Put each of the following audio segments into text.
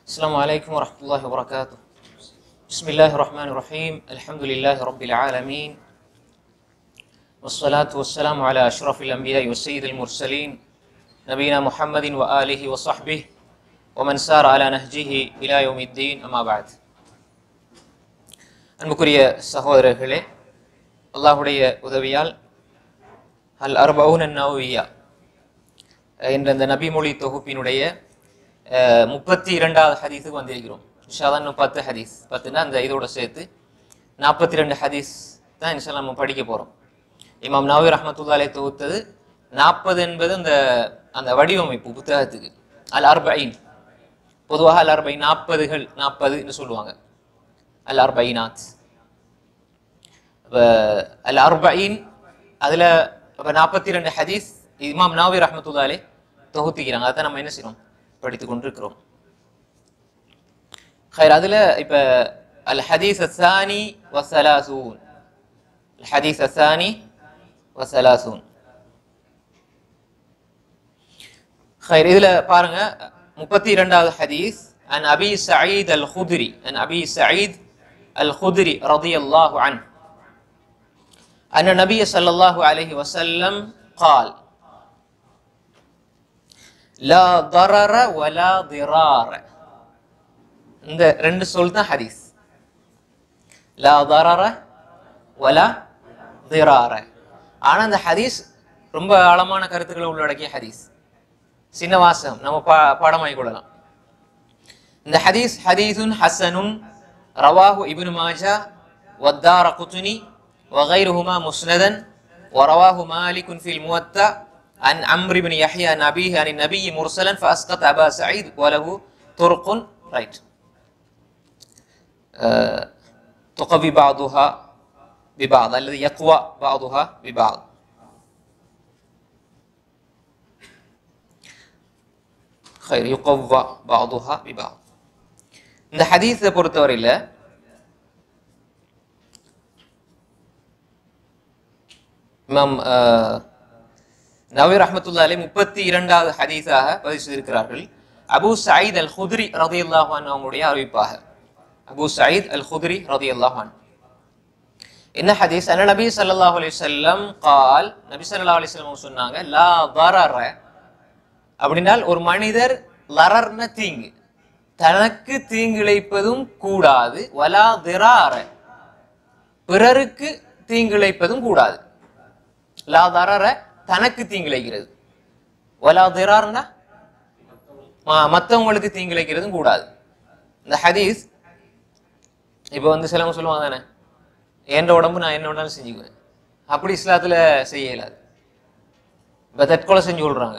السلام عليكم ورحمة الله وبركاته بسم الله الرحمن الرحيم الحمد لله رب العالمين والصلاة والسلام على أشرف الأنبياء والسيد المرسلين نبينا محمد وآله وصحبه ومن سار على نهجه إلى يوم الدين أما بعد அன்புக்குரிய சகோதரர்களே அல்லாஹுடைய உதவியால் அல் அர்பவுன் நவவியா என்ற இந்த நபிமொழி தொகுப்பினுடைய அஹ், முப்பத்தி இரண்டாவது ஹதீஸுக்கு வந்திருக்கிறோம் இன்ஷால்லா இன்னும் பத்து ஹதீஸ் பத்துனா அந்த இதோட சேர்த்து நாற்பத்தி ரெண்டு ஹதீஸ் தான் இன்ஷால்லா நம்ம படிக்க போகிறோம் இமாம் நவி ரஹமத்துல்லாலே தொகுத்தது நாற்பது என்பது அந்த அந்த வடிவமைப்பு புத்தகத்துக்கு அல் அர்பைன் பொதுவாக அல் அர்பைன் நாற்பதுகள் நாற்பதுன்னு சொல்லுவாங்க அல் அர்பைனாத் இப்போ அல் அர்பைன் அதில் இப்போ நாற்பத்தி ரெண்டு ஹதீஸ் இமாம் நாவி ரஹமத்துல்லாலே தொகுத்திக்கிறாங்க அதை நம்ம என்ன செய்யறோம் படித்து கொண்டிருக்கிறோம் خير அதில் இப்போ அல் ஹதீஸ் அசானி வசலாசூன் الحديث الثاني وثلاثون خير இதுல பாருங்க முப்பத்தி இரண்டாவது ஹதீஸ் عن أبي سعيد الخدري عن أبي سعيد الخدري رضي الله عنه أن النبي صلى الله عليه وسلم قال لا ضرر ولا ضرار இந்த ரெண்டு சொல் தான் ஹதீஸ் லா ضرر ولا ضرار ஆனா அந்த ஹதீஸ் ரொம்ப ஆழமான கருத்துக்களை உள்ளடக்கிய ஹதீஸ் சின்ன வாசகம் நம்ம பா பாடமாய் கொள்ளலாம் இந்த ஹதீஸ் ஹதீஸுன் ஹசனுன் ரவாஹு இப்னு மாஜா வத்தார குத்துனி وغيرهما مسندا ورواه مالك في الموتى عن عمرو بن يحيى عن أبيه عن النبي مرسلا فأسقط أبا سعيد وله طرق رايت آه تقوي بعضها ببعض الذي يقوى بعضها ببعض خير يقوى بعضها ببعض இந்த ஹதீஸை பொறுத்தவரையில் இமாம் அஹ், நவீர் ரஹமத்துல்லா அலி முப்பத்தி இரண்டாவது ஹதீஸாக பதிவு செய்திருக்கிறார்கள் அபு சயீத் அல் ஹுத்ரி ரதி அல்லாஹான் அவங்களுடைய அறிவிப்பாக அபு சயீத் அல் ஹுத்ரி ரதி அல்லாஹான் என்ன ஹதீஸ் அன நபி ஸல்லல்லாஹு அலைஹி வஸல்லம் கால் நபி ஸல்லல்லாஹு அலைஹி வஸல்லம் சொன்னாங்க லா தரர அப்படின்னால் ஒரு மனிதர் லரர்ன தீங்கு தனக்கு தீங்கிழைப்பதும் கூடாது வலா திரார பிறருக்கு தீங்கிழைப்பதும் கூடாது லா தரர தனக்கு தீங்கிழைக்கிறது வலா திரார்னா மற்றவங்களுக்கு தீங்கிழைக்கிறதும் கூடாது இந்த ஹதீஸ் இப்போ வந்து சிலவங்க சொல்லுவாங்க தானே என் உடம்பு நான் என்ன வேணாலும் செஞ்சுக்குவேன் அப்படி இஸ்லாத்தில் செய்ய இயலாது இப்போ தற்கொலை செஞ்சு கொள்றாங்க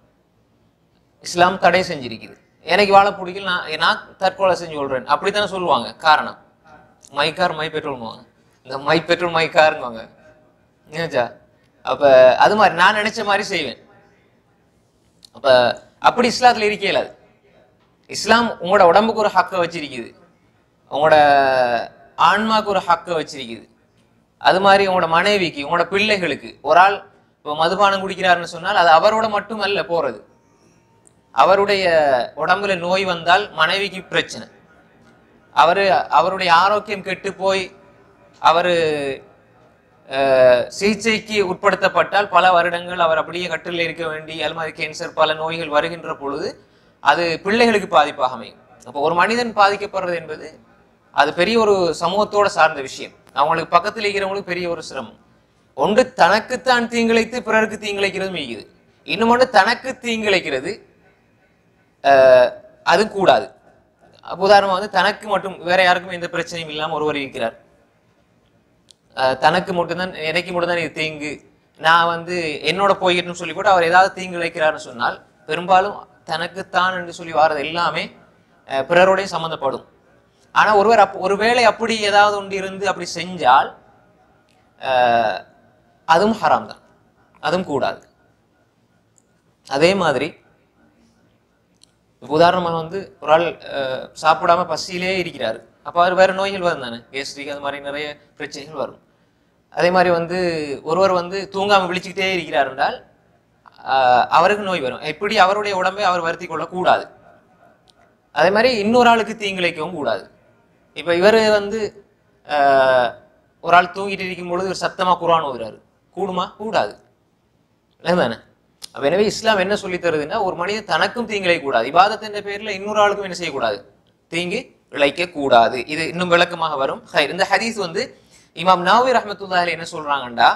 இஸ்லாம் தடை செஞ்சிருக்குது எனக்கு வாழ பிடிக்கல நான் நான் தற்கொலை செஞ்சு கொள்றேன் அப்படித்தானே சொல்லுவாங்க காரணம் மைக்கார் மை பெட்ரோல்வாங்க இந்த மை பெட்ரோல் மை காருங்குவாங்க ஏச்சா அப்ப அது மாதிரி நான் நினைச்ச மாதிரி செய்வேன் அப்ப அப்படி இஸ்லாத்துல இருக்க இயலாது இஸ்லாம் உங்களோட உடம்புக்கு ஒரு ஹக்கை வச்சிருக்குது உங்களோட ஆன்மாக்கு ஒரு ஹக்கை வச்சிருக்குது அது மாதிரி உங்களோட மனைவிக்கு உங்களோட பிள்ளைகளுக்கு ஒரு ஆள் இப்போ மதுபானம் குடிக்கிறாருன்னு சொன்னால் அது அவரோட மட்டும் அல்ல போறது அவருடைய உடம்புல நோய் வந்தால் மனைவிக்கு பிரச்சனை அவரு அவருடைய ஆரோக்கியம் கெட்டு போய் அவரு அஹ், சிகிச்சைக்கு உட்படுத்தப்பட்டால் பல வருடங்கள் அவர் அப்படியே கட்டில் இருக்க வேண்டி அது மாதிரி கேன்சர் பல நோய்கள் வருகின்ற பொழுது அது பிள்ளைகளுக்கு பாதிப்பாக அமையும் அப்போ ஒரு மனிதன் பாதிக்கப்படுறது என்பது அது பெரிய ஒரு சமூகத்தோட சார்ந்த விஷயம் அவங்களுக்கு பக்கத்தில் இருக்கிறவங்களுக்கு பெரிய ஒரு சிரமம் ஒன்று தனக்குத்தான் தீங்கிழைத்து பிறருக்கு தீங்கிழைக்கிறது மீகுது இன்னும் ஒன்று தனக்கு தீங்கிழைக்கிறது அஹ், அது கூடாது அப்ப உதாரணமா வந்து தனக்கு மட்டும் வேற யாருக்கும் எந்த பிரச்சனையும் இல்லாமல் ஒருவர் இருக்கிறார் அஹ், தனக்கு மட்டும்தான் எனக்கு மட்டும்தான் இது தீங்கு நான் வந்து என்னோட போய்கிட்டுன்னு சொல்லி கூட அவர் ஏதாவது தீங்கு இழைக்கிறாருன்னு சொன்னால் பெரும்பாலும் தனக்குத்தான் என்று சொல்லி வாரது எல்லாமே அஹ், பிறரோடையும் சம்மந்தப்படும் ஆனா ஒருவர் அப் ஒருவேளை அப்படி ஏதாவது ஒன்று இருந்து அப்படி செஞ்சால் அஹ், அதுவும் ஹராம் தான் அதுவும் கூடாது அதே மாதிரி இப்ப உதாரணமாக வந்து ஒரு ஆள் அஹ், சாப்பிடாம பசியிலே இருக்கிறாரு அப்போ அவர் வேற நோய்கள் வரும் தானே கேஸ்ட்ரிக் அது மாதிரி நிறைய பிரச்சனைகள் வரும் அதே மாதிரி வந்து ஒருவர் வந்து தூங்காம விழிச்சுக்கிட்டே இருக்கிறார் என்றால் ஆஹ், அவருக்கு நோய் வரும் எப்படி அவருடைய உடம்பை அவர் வருத்தி கொள்ளக்கூடாது அதே மாதிரி இன்னொரு ஆளுக்கு தீங்கிழைக்கவும் கூடாது இப்போ இவர் வந்து ஆஹ், ஒரு ஆள் தூங்கிட்டு இருக்கும் பொழுது ஒரு சத்தமா குர்ஆன் ஓதுறாரு கூடுமா கூடாது தானே அப்ப எனவே இஸ்லாம் என்ன சொல்லி தருதுன்னா ஒரு மனிதன் தனக்கும் தீங்கிழைக்க கூடாது இபாதத்தின் பேர்ல இன்னொரு ஆளுக்கும் என்ன செய்யக்கூடாது தீங்கு இழைக்க கூடாது இது இன்னும் விளக்கமாக வரும் ஹைர். இந்த ஹதீஸ் வந்து இமாம் நாவி ரஹ்மத்துல்லாஹி என்ன சொல்றாங்கண்டா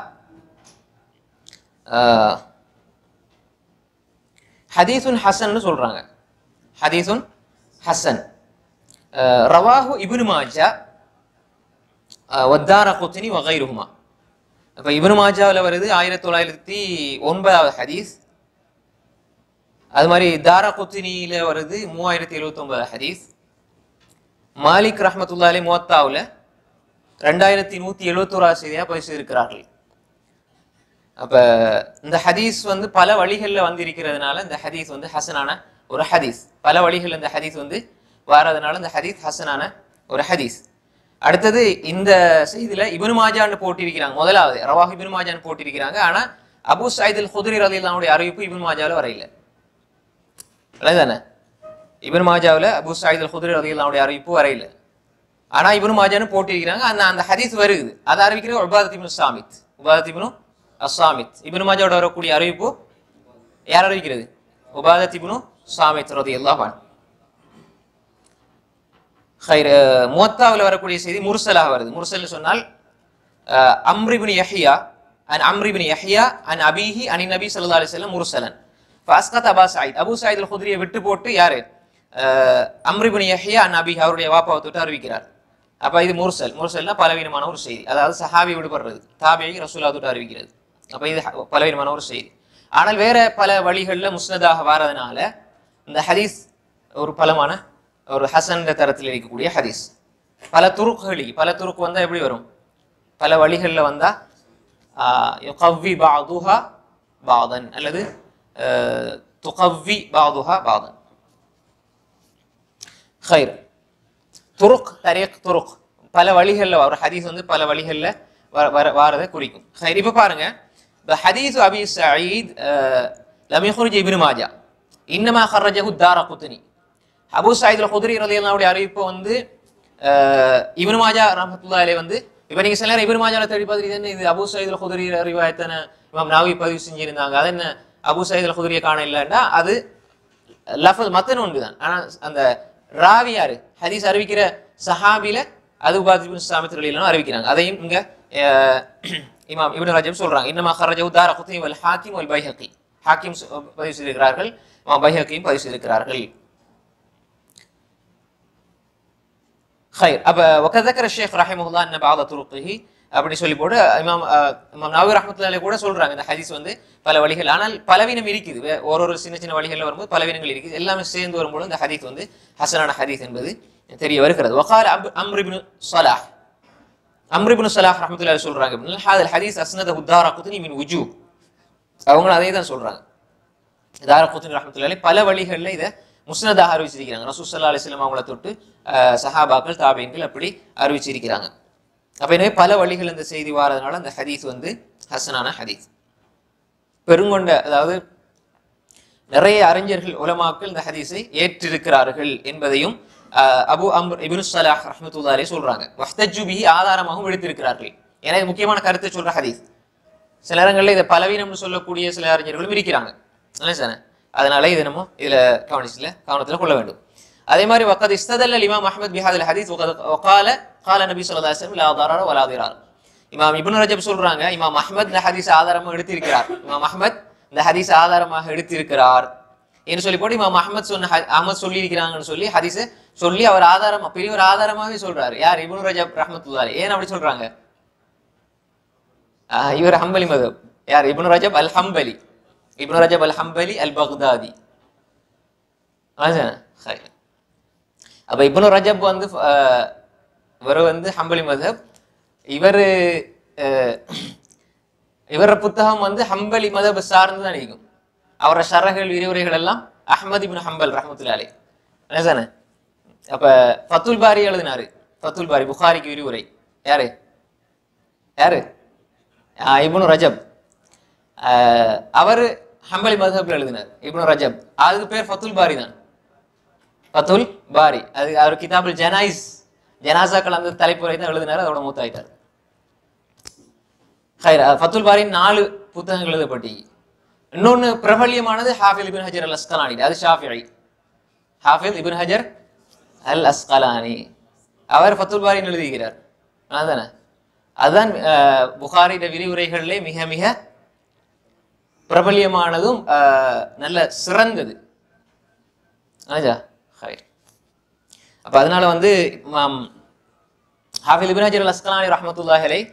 ஆஹ், ஹதீசுன் ஹசன்னு சொல்றாங்க ஹதீசுன் ஹசன் ஆஹ், ரவாஹு இப்னு மாஜா ஆஹ், வத்தார குத்னி வகைருஹுமா அப்ப இப்னு மாஜாவில் வருது ஆயிரத்தி தொள்ளாயிரத்தி ஒன்பதாவது ஹதீஸ் அது மாதிரி தாரா குத்தினியில வருது மூவாயிரத்தி எழுபத்தி ஒன்பது ஹதீஸ் மாலிக் ரஹமத்துல்லாலே முவத்தாவில் ரெண்டாயிரத்தி நூத்தி எழுபத்தோராது செய்தியாக பதிவு இருக்கிறார்கள் அப்ப இந்த ஹதீஸ் வந்து பல வழிகள்ல வந்து இருக்கிறதுனால இந்த ஹதீஸ் வந்து ஹசனான ஒரு ஹதீஸ் பல வழிகள் இந்த ஹதீஸ் வந்து வாரதுனால இந்த ஹதீஸ் ஹசனான ஒரு ஹதீஸ் அடுத்தது இந்த செய்தியில இப்னு மாஜான்னு போட்டிருக்கிறாங்க முதலாவது ரவாஹ் இப்னு மாஜான்னு போட்டிருக்கிறாங்க ஆனா அபு சைத் அல் குதிரி ரலியல்லாஹுடைய அறிவிப்பு இப்னு மாஜாவில் வரையில தானே இப்னு மாஜாவில் அபு சைத் அல் குதிரி ரலியல்லாஹுடைய அறிவிப்பு வரையில ஆனா இப்னு மாஜான்னு போட்டிருக்கிறாங்க அந்த அந்த ஹதீஸ் வருது அதை அறிவிக்கிற உபாதத் இப்னு சாமித் உபாதத் இப்னு அசாமித் இப்னு மாஜாவோட வரக்கூடிய அறிவிப்பு யார் அறிவிக்கிறது உபாதத் இப்னு சாமித் ரலியல்லாஹு அன்ஹு ஹைர் முவத்தாவில் வரக்கூடிய செய்தி முர்சலாக வருது முர்சல்னு சொன்னால் அஹ், அம்ர் இப்னு யஹ்யா அன் அம்ர் இப்னு யஹ்யா அன் அபிஹி அனி நபி ஸல்லல்லாஹு அலைஹி வஸல்லம் முர்சலன் ஃபஸ்கத் அபா சயீத் அபு சயீத் அல் குத்ரியை விட்டு போட்டு யாரு அஹ், அம்ர் இப்னு யஹ்யா அன் அபிஹி அவருடைய வாப்பாவை தொட்டு அறிவிக்கிறார் அப்ப இது முர்சல் முர்சல்னா பலவீனமான ஒரு செய்தி அதாவது சஹாபி விடுபடுறது தாபியை ரசூலா தொட்டு அறிவிக்கிறது அப்ப இது ஹ- பலவீனமான ஒரு செய்தி ஆனால் வேற பல வழிகள்ல முஸ்னதாக வாரதுனால இந்த ஹதீஸ் ஒரு பலமான ஒரு ஹசன் தரத்தில் இருக்கக்கூடிய ஹதீஸ் பல துருக்குகளில் பல துருக்கு வந்தா எப்படி வரும் பல வழிகள்ல வந்தா யுகவ்வி பாதுஹா பாதன் அல்லது ஆஹ், துகவ்வி பாதுஹா பாதன் ஹைர் துருக் தரீக் துருக் பல வழிகள்ல ஒரு ஹதீஸ் வந்து பல வழிகள்ல வர வர வாரதை குறிக்கும் ஹைர் இப்ப பாருங்க இந்த ஹதீஸ் அபி சயீத் லம் யخرج இப்னு மாஜா இன்னமா خرجه الدارقطني அபூ சயீத் அல் குத்ரி ரலியல்லாஹு அறிவிப்பு வந்து அஹ், இப்னு மாஜா ரஹ்மத்துல்லாஹி அலைஹி வந்து இப்போ நீங்க சில நேரம் இப்னு மாஜால தேடி பார்த்துட்டு இது என்ன இது அபூ சயீத் அல் குத்ரி ரிவாயத்தன இமாம் நாவி பதிவு செஞ்சிருந்தாங்க அது என்ன அபூ சயீத் அல் குத்ரியை காண இல்லைன்னா அது லஃபல் மத்தன் ஒன்று தான் ஆனா அந்த ராவி யாரு ஹதீஸ் அறிவிக்கிற சஹாபில அது உபாதி சாமித் ரலியல்லாஹு அறிவிக்கிறாங்க அதையும் இங்க அஹ், இமாம் இப்னு ரஜப் சொல்றாங்க இன்னமா ஹர்ரஜு தார குத்னி வல் ஹாக்கிம் வல் பைஹகி ஹாக்கிம் சொ- பதிவு செய்திருக்கிறார்கள் இமாம் பைஹகியும் பதிவு செய்திருக்கிறார்கள் خير அப்ப وكذكر الشيخ رحمه الله ان بعض طرقه அப்படி சொல்லி போட்டு இமாம் அஹ், இமாம் நவி ரஹமத்துல்லாஹி கூட சொல்றாங்க இந்த ஹதீஸ் வந்து பல வழிகள் ஆனால் பலவீனம் இருக்குது வே- ஒரு ஒரு சின்ன சின்ன வழிகள்ல வரும்போது பலவீனங்கள் இருக்குது எல்லாமே சேர்ந்து வரும்போது இந்த ஹதீஸ் வந்து ஹசனான ஹதீஸ் என்பது தெரிய வருகிறது وقال أب- عمرو بن صلاح அம்ரு இப்னு ஸலாஹ் ரஹ்மத்துல்லாஹி அலைஹி சொல்றாங்க அப்படின்னா ஹாதல் ஹதீஸ் அஸ்னதஹு தாரகுத்னி மின் வுஜூ அவங்க அதே தான் சொல்றாங்க தாரகுத்னி ரஹ்மத்துல்லாஹி அலைஹி பல வழிகள்ல இதை முஸ்னதாக அறிவிச்சிருக்கிறாங்க ரசூல் ஸல்லல்லாஹு அலைஹி வஸல்லம் அவங்கள தொட்டு அஹ், சஹாபாக்கள் தாபீன்கள் அப்படி அறிவிச்சிருக்கிறாங்க அப்ப எனவே பல வழிகள் இந்த செய்தி வாரதுனால அந்த ஹதீஸ் வந்து ஹசனான ஹதீஸ் பெருங்கொண்ட அதாவது நிறைய அறிஞர்கள் உலமாக்கள் இந்த ஹதீஸை ஏற்றிருக்கிறார்கள் என்பதையும் அஹ், அபு அம்ர் இப்னு ஸலாஹ் ரஹ்மத்துல்லாஹி அலைஹி சொல்றாங்க வஹ்தஜு பிஹி ஆதாரமாகவும் எடுத்திருக்கிறார்கள் ஏன்னா இது முக்கியமான கருத்தை சொல்ற ஹதீஸ் சில நேரங்களில் இதை பலவீனம்னு சொல்லக்கூடிய சில அறிஞர்களும் இருக்கிறாங்க இல்லை சார் அதனால இதை நம்ம இதுல கவனிச்சுல கவனத்துல கொள்ள வேண்டும் அதே மாதிரி வக்கத் இஸ்ததல் இமாம் அஹ்மத் பிஹாதில் ஹதீஸ் வகால கால நபி ஸல்லல்லாஹு அலைஹி வஸல்லம் லா தரர வலா திரார் இமாம் இப்னு ரஜப் சொல்றாங்க இமாம் அஹ்மத் இந்த ஹதீஸ் ஆதாரமாக எடுத்திருக்கிறார் இமாம் அஹ்மத் இந்த ஹதீஸ் ஆதாரமாக எடுத்திருக்கிறார் என்று சொல்லி போட்டு இமாம் அஹ்மத் சொன்ன ஹ- அஹ்மத் சொல்லி இருக்கிறாங்கன்னு சொல்லி ஹதீஸை சொல்லி அவர் ஆதாரமா பெரிய ஒரு ஆதாரமாவே சொல்றாரு யார் இப்னு ரஜப் ரஹ்மத்துல்லாஹி ஏன் அப்படி சொல்றாங்க ஆஹ் இவர் ஹம்பலி மதப் யார் இப்னு ரஜப் அல் ஹம்பலி இப்னு ரஜப் அல் ஹம்பலி அல் பக்தாதி ஆஜான ஹை. அப்ப இப்னு ரஜப் வந்து ஆஹ், இவர் வந்து ஹம்பலி மதப் இவர் இவர புத்தகம் வந்து ஹம்பலி மதப் சார்ந்து தான் இருக்கும் அவரோட ஷரகள் விரிவுரைகள் எல்லாம் அஹ்மத் இப்னு ஹம்பல் ரஹமத்துல்லா அலை என்ன அப்ப ஃபத்துல் பாரி எழுதினாரு ஃபத்துல் பாரி புகாரிக்கு விரிவுரை யாரு யாரு ஆஹ் இப்னு ரஜப் ஆஹ் அவரு ஹம்பலி மதுஹப்ல எழுதினார் இப்னு ரஜப் அதுக்கு பேர் ஃபத்துல் பாரி தான் ஃபத்துல் பாரி அது அவர் கிதாபுல் ஜனாயிஸ் ஜனாசாக்கள் அந்த தலைப்புரை தான் எழுதினார் அதோட மூத்தாயிட்டார் ஹைர் ஃபத்துல் பாரின் நாலு புத்தகங்கள் எழுதப்பட்டி இன்னொன்னு பிரபல்யமானது ஹாஃபில் இபின் ஹஜர் அல் அஸ்கலானி அது ஷாஃபிஐ ஹாஃபில் இபின் ஹஜர் அல் அஸ்கலானி அவர் ஃபத்துல் பாரின் எழுதியிருக்கிறார் அதுதானே அதுதான் அஹ், புகாரிட விரிவுரைகளிலே மிக மிக பிரபல்யமானதும் அஹ், நல்ல சிறந்தது ஆஜா ஹைர் அப்ப அதனால வந்து இமாம் ஹாஃபில் இபின் ஹஜர் அல் அஸ்கலானி ரஹமத்துல்லாஹி அலை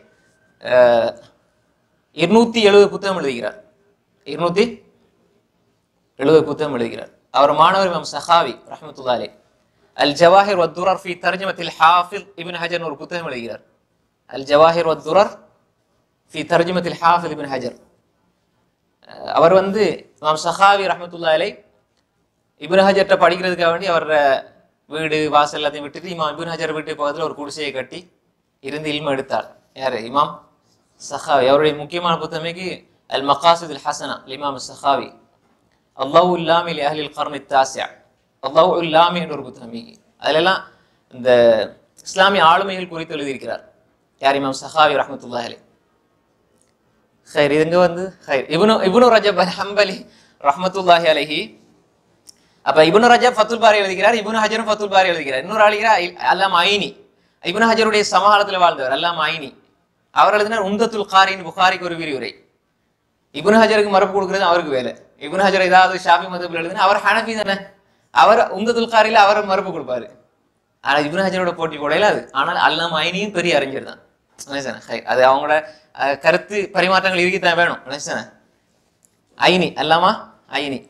இருநூத்தி எழுபது புத்தகம் எழுதுகிறார் இருநூத்தி எழுபது புத்தகம் எழுதுகிறார் அவர் மாணவர் இமாம் சஹாவி ரஹமத்துல்லா அலை அல் ஜவாஹிர் வத்துரர் ஃபி தர்ஜமத்தில் ஹாஃபில் இபின் ஹஜர் ஒரு புத்தகம் எழுதுகிறார் அல் ஜவாஹிர் வத்துரர் ஃபி தர்ஜமத்தில் ஹாஃபில் இபின் ஹஜர் அஹ் அவர் வந்து இமாம் சஹாவி ரஹமத்துல்லா அலை இப்னு ஹஜர்கிட்ட படிக்கிறதுக்காக வேண்டி அவர் வீடு வாசல் எல்லாத்தையும் விட்டுட்டு இமாம் இப்னு ஹஜர் வீட்டு பக்கத்தில் ஒரு குடிசையை கட்டி இருந்து இல்ம எடுத்தார் யாரு இமாம் சஹாவி அவருடைய முக்கியமான புத்தகமைக்கு அல் மகாசித் அல் ஹசனா இமாம் சஹாவி அல்லாஹ் இல்லாமி லி அஹ்லில் கர்னி தாசியா அல்லாஹ் இல்லாமி என்ற ஒரு புத்தகமிக்கு அதிலெல்லாம் இந்த இஸ்லாமிய ஆளுமைகள் குறித்து எழுதியிருக்கிறார் யார் இமாம் சஹாவி ரஹமத்துல்லாஹி அலைஹி ஹைர் இதுங்க வந்து ஹைர் இப்னு இப்னு ரஜப் அல் ஹம்பலி ரஹமத்துல்லாஹி அலைஹி அப்ப இப்னு ரஜப் ஃபத்துல் பாரி எழுதுகிறார் இப்னு ஹஜரும் ஃபத்துல் பாரி எழுதுகிறார் இன்னொரு ஆளுகிறார் அல்லாம் ஐனி இப்னு ஹஜருடைய சமகாலத்துல வாழ்ந்தவர் அல்லாம் ஐனி அவர் எழுதினார் உம்தத்துல் காரின் புகாரிக்கு ஒரு விரிவுரை இப்னு ஹஜருக்கு மரபு கொடுக்கிறது அவருக்கு வேலை இப்னு ஹஜர் ஏதாவது ஷாஃபி மதபில் எழுதுனா அவர் ஹனஃபி தானே அவர் உம்தத்துல் காரில அவர் மரபு கொடுப்பாரு ஆனா இப்னு ஹஜரோட போட்டி போடையில அது ஆனால் அல்லாம் ஐனியும் பெரிய அறிஞர் தான் நினைச்சேன் ஹை. அது அவங்களோட அஹ், கருத்து பரிமாற்றங்கள் இருக்கத்தான் வேணும் நினைச்சேன் ஐனி அல்லாமா ஐனி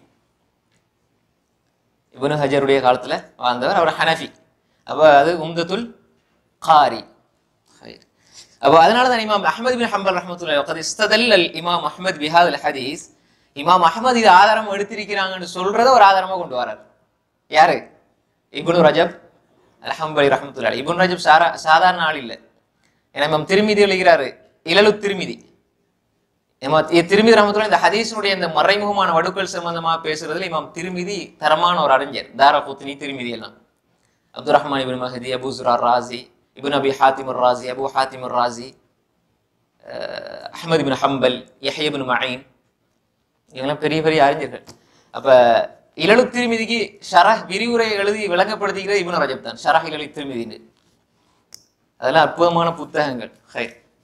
இப்னு ஹஜருடைய காலத்துல வாழ்ந்தவர் அவர் ஹனஃபி அப்ப அது உம்தத்துல் காரி ஹைர். அப்போ அதனால தான் இமாம் அஹ்மத் பின் ஹம்பல் ரஹமத்துல்லாஹி வகத் இஸ்ததல்ல அல் இமாம் அஹ்மத் பிஹாத் ஹதீஸ் இமாம் அஹ்மத் இது ஆதாரம் எடுத்திருக்கிறாங்கன்னு சொல்றத ஒரு ஆதாரமா கொண்டு வரார் யாரு இப்னு ரஜப் அல் ஹம்பலி ரஹமத்துல்லாஹி இப்னு ரஜப் சாரா சாதாரண ஆள் இல்லை ஏன்னா இமாம் திருமிதி எழுதுகிறாரு இலலு திருமிதி இமாம் தி- திருமிதி ரஹமத்துல்லாஹி இந்த ஹதீஸினுடைய இந்த மறைமுகமான வடுக்கள் சம்பந்தமா பேசுறதுல இமாம் திருமிதி தரமான ஒரு அறிஞர் தாரா குத்னி திருமிதி எல்லாம் அப்துல் ரஹ்மான் இபின் மஹதி அபு சுரா ராசி இபின் அபி ஹாத்திம் ராசி அபு ஹாத்திம் ராசி அஹ் அஹ்மத் பின் ஹம்பல் யஹ்ய பின் மঈன் இவங்கெல்லாம் பெரிய பெரிய அறிஞர்கள் அப்ப இலழு திருமிதிக்கு ஷரஹ் விரிவுரை எழுதி விளங்கப்படுத்திக்கிறது இப்னு ரஜப் தான் ஷரஹ் இலழு திருமிதின்னு அதெல்லாம் அற்புதமான புத்தகங்கள் ஹை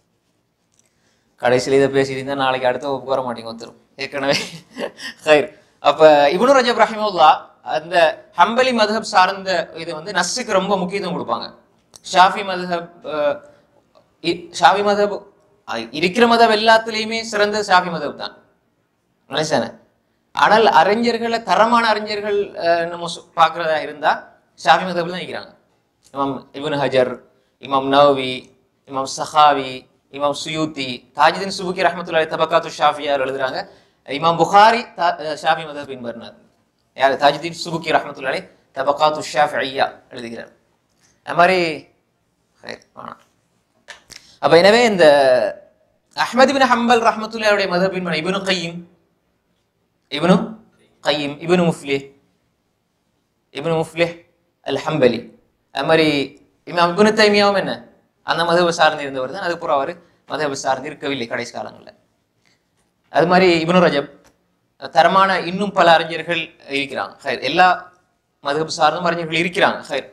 கடைசியில் இதை பேசிட்டு நாளைக்கு அடுத்த வகுப்புக்கு வர மாட்டீங்க ஒருத்தரும் ஏற்கனவே ஹைர் அப்ப இப்னு ரஜப் ரஹிமுல்லா அந்த ஹம்பலி மதுஹப் சார்ந்த இது வந்து நஸ்ஸுக்கு ரொம்ப முக்கியத்துவம் கொடுப்பாங்க ஷாஃபி மதுஹப் அஹ், இ- ஷாஃபி மதுஹப் அஹ், இருக்கிற மதம் எல்லாத்துலேயுமே சிறந்த ஷாஃபி மதுஹப் தான் நினைச்சானே ஆனால் அறிஞர்களை தரமான அறிஞர்கள் அஹ், நம்ம சொ- பார்க்கறதா இருந்தா ஷாஃபி மதபில் தான் நிற்கிறாங்க இமாம் இப்னு ஹஜர் இமாம் நவவி இமாம் சஹாவி இமாம் சுயூத்தி தாஜுதீன் சுபுக்கி ரஹமத்துல்லாஹி தபக்காத்து ஷாஃபியார் எழுதுறாங்க இமாம் புகாரி தா- அஹ், ஷாஃபி மதப் பின்பற்றினார் யார் தாஜுதீன் சுபுக்கி ரஹமத்துல்லாஹி தபக்காத்து ஷாஃபியா எழுதுகிறார் அது மாதிரி ஹைர், வேணாம். அப்ப எனவே இந்த அஹ்மத் பின் ஹம்பல் ரஹமத்துல்லாவுடைய மதபின் இப்னு கையும் இப்னு கையும் இப்னு முஃப்லிஹ் இப்னு முஃப்லிஹ் அல் ஹம்பலி அது மாதிரி இமாம் இப்னு தைமியாவும் என்ன அந்த மதபை சார்ந்து இருந்தவர் தான் அதுக்கப்புறம் அவர் மதபை சார்ந்து இருக்கவில்லை கடைசி காலங்களில் அது மாதிரி இப்னு ரஜப் தரமான இன்னும் பல அறிஞர்கள் இருக்கிறாங்க ஹைர் எல்லா மதபு சார்ந்தும் அறிஞர்கள் இருக்கிறாங்க ஹைர்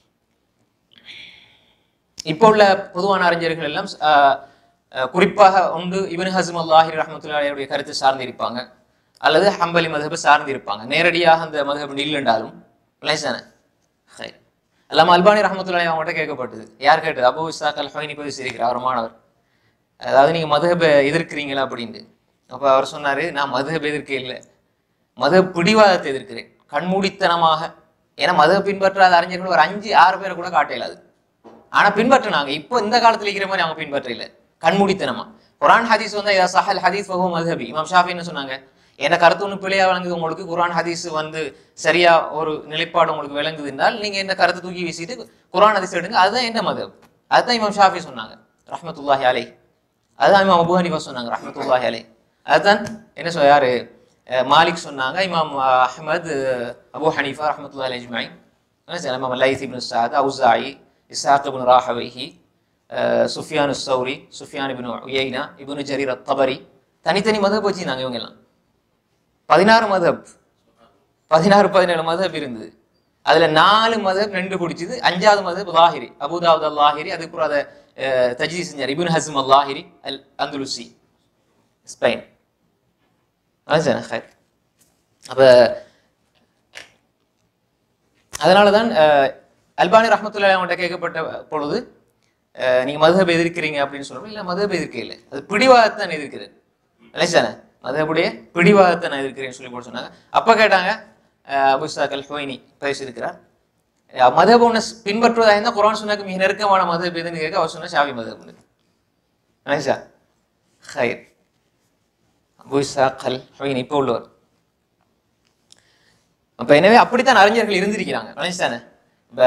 இப்போ உள்ள பொதுவான அறிஞர்கள் எல்லாம் ஆஹ், ஆஹ், குறிப்பாக ஒன்று இப்னு ஹஸ்ம் அல்லாஹி ரஹமத்துல்லாஹியுடைய கருத்து சார்ந்து இருப்பாங்க அல்லது ஹம்பலி மதஹபு சார்ந்து இருப்பாங்க நேரடியாக அந்த மதஹபு நில்லுண்டாலும் லேசான ஹைர் அல்லாம அல்பானி ரஹமத்துல்லாஹி அவங்கள்ட்ட கேட்கப்பட்டது யார் கேட்டது அபு இசாக் அல் ஹொய்னி பதிவு செய்திருக்கிறார் அவர் மாணவர் அதாவது நீங்க மதுஹபை எதிர்க்கிறீங்களா அப்படின்ட்டு அப்ப அவர் சொன்னாரு நான் மதுஹப் எதிர்க்க இல்லை மதப் பிடிவாதத்தை எதிர்க்கிறேன் கண்மூடித்தனமாக ஏன்னா மதப் பின்பற்றாத அறிஞர்கள் ஒரு அஞ்சு ஆறு பேரை கூட காட்ட இயலாது ஆனா பின்பற்றினாங்க இப்போ இந்த காலத்துல இருக்கிற மாதிரி அவங்க பின்பற்ற இல்லை கண்மூடித்தனமா குரான் ஹதீஸ் வந்து இதா சஹல் ஹதீஸ் வஹு மதுஹபி இமாம் ஷாஃபி என்ன சொன்னாங்க என்ன கருத்து ஒன்று பிழையா விளங்குது உங்களுக்கு குரான் ஹதீஸ் வந்து சரியா ஒரு நிலைப்பாடு உங்களுக்கு விளங்குது என்றால் நீங்க என்ன கருத்தை தூக்கி வீசிட்டு குரான் ஹதீஸ் எடுங்க அதுதான் என்ன மதம் அதுதான் இமாம் ஷாஃபி சொன்னாங்க ரஹ்மத்துல்லாஹி அலை அதுதான் இமாம் அபு ஹனீஃபா சொன்னாங்க ரஹ்மத்துல்லாஹி அலை அதுதான் என்ன சொல் யாரு அஹ் மாலிக் சொன்னாங்க இமாம் அஹ், அஹ்மத் அஹ், அபு ஹனீஃபா ரஹ்மத்துல்லாஹி அலைஹி அஜ்மஈன் என்ன செய்யலாம் இமாம் லைத் இப்னு சாத் அவுசாயி இசாக் இப்னு ராஹவைஹி அஹ், சுஃபியானு சௌரி சுஃபியான் இப்னு உயைனா இப்னு ஜரீர் அத்தபரி தனித்தனி மதப் வச்சுருந்தாங்க இவங்க எல்லாம் பதினாறு மதப் பதினாறு பதினேழு மதப் இருந்தது அதுல நாலு மதப் ரெண்டு பிடிச்சது அஞ்சாவது மதப் லாஹிரி அபுதாவுத் அல் லாஹிரி அதுக்கப்புறம் அதை தஜ்ஜி செஞ்சார் இப்னு ஹஸ்ம் அல் லாஹிரி அல் அந்துலுசி ஸ்பெயின் அதுதானே ஹைர் அப்ப அதனால தான் அஹ், அல்பானி ரஹமத்துல்லாஹி அவன்கிட்ட கேட்கப்பட்ட பொழுது அஹ், நீங்க மதுஹப் எதிர்க்கிறீங்க அப்படின்னு சொல்றோம் இல்ல மதுஹப் எதிர்க்க இல்லை அது பிடிவாதத்தை நான் எதிர்க்கிறேன் நினைச்சானே மதுஹபுடைய பிடிவாதத்தை நான் எதிர்க்கிறேன்னு சொல்லி போட்டு சொன்னாங்க அப்ப கேட்டாங்க அஹ், அபு இஸ்ஹாக் அல் ஹுவைனி பேசியிருக்கிறார் அஹ், மதுஹப் ஒன்று பின்பற்றுவதாக இருந்தால் குரான் சொன்னாக்கு மிக நெருக்கமான மதுஹப் எதுன்னு கேட்க அவர் சொன்ன ஷாவி மதுஹப்னு நினைச்சா ஹைர் அபு இஸ்ஹாக் அல் ஹுவைனி இப்போ உள்ளவர் அப்ப எனவே அப்படித்தான் அறிஞர்கள் இருந்திருக்கிறாங்க கணேஷ்தானே இப்ப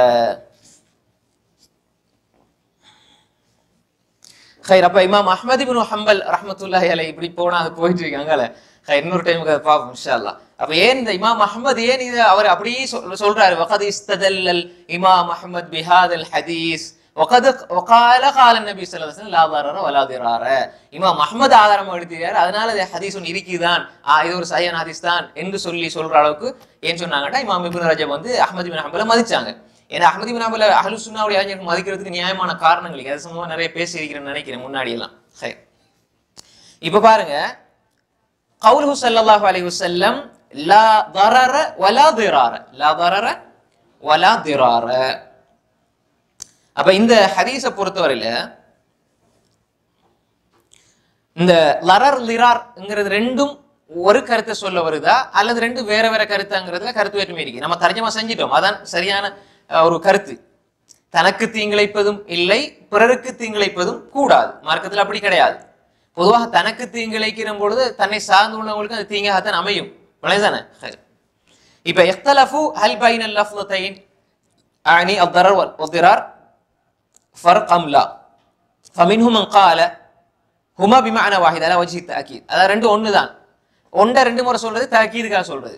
ஹைர் அப்ப இமாம் அஹ்மது இப்னு ஹம்பல் ரஹ்மத்துல்லாஹி அலை இப்படி போனா அது போயிட்டு இருக்காங்கல்ல ஹைர் இன்னொரு டைமுக்கு அதை பார்ப்போம் இன்ஷா அல்லாஹ் அப்ப ஏன் இந்த இமாம் அஹ்மத் ஏன் இதை அவர் அப்படியே சொல் சொல்றாரு வகத் இஸ்ததல்லல் இமாம் அஹ்மத் பிஹாதல் ஹதீஸ் وقد وقال قال النبي صلى الله عليه وسلم لا ضرر ولا ضرار இமாம் அஹ்மத் ஆதாரம் எடுத்துறாரு அதனால இது ஹதீஸ் ஒன்று இருக்குதான் ஆ, இது ஒரு சையன் ஹதீஸ் தான் என்று சொல்லி சொல்ற அளவுக்கு ஏன் சொன்னாங்கன்னா இமாம் இப்னு ரஜப் வந்து அஹ்மத் இப்னு ஹம்பலை மதிச்சாங்க ஏன்னா அஹ்மத் இப்னு ஹம்பலை அஹ்லு சுன்னாவுடைய அறிஞர்கள் மதிக்கிறதுக்கு நியாயமான காரணங்கள் இருக்கு அது சம்பவம் நிறைய பேசி இருக்கிறேன்னு நினைக்கிறேன் முன்னாடி எல்லாம் சரி இப்ப பாருங்க கவுலுஹு ஸல்லல்லாஹு அலைஹி வஸல்லம் லா ضرر ولا ضرار லா ضرر ولا ضرار அப்ப இந்த ஹதீஸை பொறுத்தவரையில இந்த லரர் லிரார்ங்கிறது ரெண்டும் ஒரு கருத்தை சொல்ல வருதா அல்லது ரெண்டு வேற வேற கருத்தாங்கிறதுல கருத்து வேற்றுமை இருக்கு நம்ம தர்ஜமா செஞ்சிட்டோம் அதான் சரியான அஹ், ஒரு கருத்து தனக்கு தீங்கிழைப்பதும் இல்லை பிறருக்கு தீங்கிழைப்பதும் கூடாது மார்க்கத்தில் அப்படி கிடையாது பொதுவாக தனக்கு தீங்கிழைக்கிற பொழுது தன்னை சார்ந்து உள்ளவங்களுக்கு அது தீங்காகத்தான் அமையும் விளைதானே இப்ப எக்தலஃபு ஹல் பைனல் லஃப்லத்தைன் அனி அத்தரர் வத்திரார் فرق أم لا فمنهم من قال ஹுமா பிமான வாஹித் அதான் வஜி தாக்கீத் அதான் ரெண்டு ஒன்று தான் ஒன்றை ரெண்டு முறை சொல்றது தாக்கீதுக்காக சொல்றது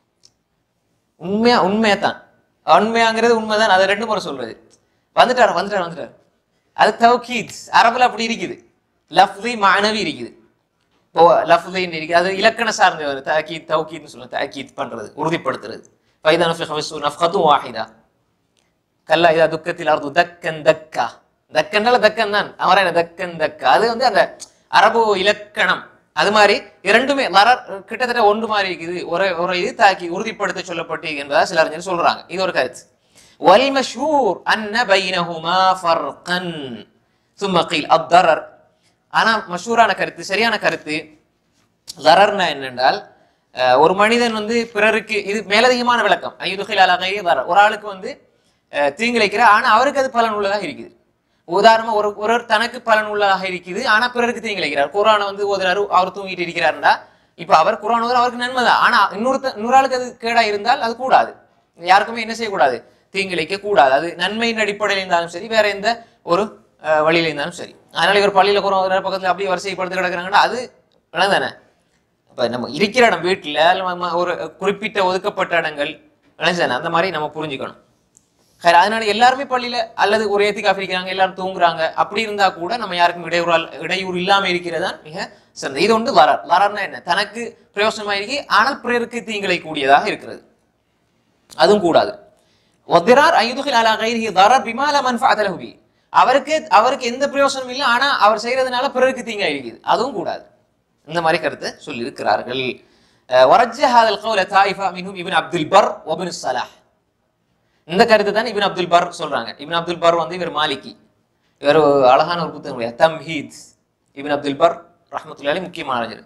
உண்மையா உண்மையா தான் உண்மையாங்கிறது உண்மைதான் அதை ரெண்டு முறை சொல்றது வந்துட்டார் வந்துட்டார் வந்துட்டார் அது தௌக்கீத் அரபுல அப்படி இருக்குது லஃப்தி மானவி இருக்குது இப்போ லஃப்தின்னு இருக்குது அது இலக்கண சார்ந்து வருது தாக்கீத் தௌக்கீத்னு சொல்லுவோம் தாக்கீத் பண்றது உறுதிப்படுத்துறது ஃபைதா நஃபி நஃப்கத்தும் வாஹிதா கல்லா இதா துக்கத்தில் அர்து தக்கன் தக்கா தக்கன்னால தக்கன் தான் அவரா என்ன தக்கன் தக்கா அது வந்து அந்த அரபு இலக்கணம் அது மாதிரி இரண்டுமே லரர் கிட்டத்தட்ட ஒன்று மாதிரி இருக்குது ஒரு ஒரு இது தாக்கி உறுதிப்படுத்த சொல்லப்பட்டு என்பதா சில அறிஞர் சொல்றாங்க இது ஒரு கருத்து வல் மஷூர் அன்ன பைனஹுமா ஃபர்கன் சும்ம கீல் அத்தரர் ஆனா மஷூரான கருத்து சரியான கருத்து லரர்னா என்னென்றால் அஹ், ஒரு மனிதன் வந்து பிறருக்கு இது மேலதிகமான விளக்கம் ஐயுதுகில் அலகை லரர் ஒரு ஆளுக்கு வந்து அஹ், தீங்கிழைக்கிற ஆனா அவருக்கு அது பலன் உள்ளதாக இருக்குது உதாரணமா ஒரு ஒருவர் தனக்கு பலன் உள்ளதாக இருக்குது ஆனா பிறருக்கு தீங்கிழைக்கிறார் குரானை வந்து ஓதுறாரு அவர் தூங்கிட்டு இருக்கிறாருண்டா இப்ப அவர் குரான் ஓதுற அவருக்கு நன்மைதான் ஆனா இன்னொருத்த இன்னொரு ஆளுக்கு அது கேடா இருந்தால் அது கூடாது யாருக்குமே என்ன செய்யக்கூடாது தீங்கிழைக்க கூடாது அது நன்மையின் அடிப்படையில் இருந்தாலும் சரி வேற எந்த ஒரு அஹ், வழியில இருந்தாலும் சரி அதனால இவர் பள்ளியில குரான் ஓதுறாரு, பக்கத்துல அப்படியே வரிசைப்படுத்தி கிடக்குறாங்கன்னா அது தானே இப்ப நம்ம இருக்கிற இடம் வீட்டுல அல்ல நம்ம ஒரு குறிப்பிட்ட ஒதுக்கப்பட்ட இடங்கள் விளைஞ்சானே அந்த மாதிரி நம்ம புரிஞ்சுக்கணும் சரி அதனால எல்லாருமே பள்ளியில அல்லது ஒரு ஏத்திக்காஃப் இருக்கிறாங்க எல்லாரும் தூங்குறாங்க அப்படி இருந்தா கூட நம்ம யாருக்கும் இடையூறு இடையூறு இல்லாம இருக்கிறதான் மிக சிறந்தது இது ஒன்று லரர் லரர்னா என்ன தனக்கு பிரயோசனமா இருக்கு ஆனால் பிறருக்கு தீங்களை கூடியதாக இருக்கிறது அதுவும் கூடாது ஒத்திரார் ஐதுகில் அலா கைரிஹி தரர் பிமால மன்ஃபாஅத லஹு பி அவருக்கு அவருக்கு எந்த பிரயோசனமும் இல்லை ஆனா அவர் செய்யறதுனால பிறருக்கு தீங்கா இருக்குது அதுவும் கூடாது இந்த மாதிரி கருத்தை சொல்லி இருக்கிறார்கள் வரஜ ஹாதல் கௌல தாயிஃபா மின்ஹும் இப்னு அப்துல் பர் வபின் சலாஹ் இந்த கருத்து தான் இப்னு அப்துல் பர் சொல்றாங்க இப்னு அப்துல் பர் வந்து இவர் மாலிகி இவர் ஒரு அழகான ஒரு புத்தகம் உடைய தம்ஹீத் இப்னு அப்துல் பர் ரஹ்மத்துல்லாஹி முக்கியமான அறிஞர்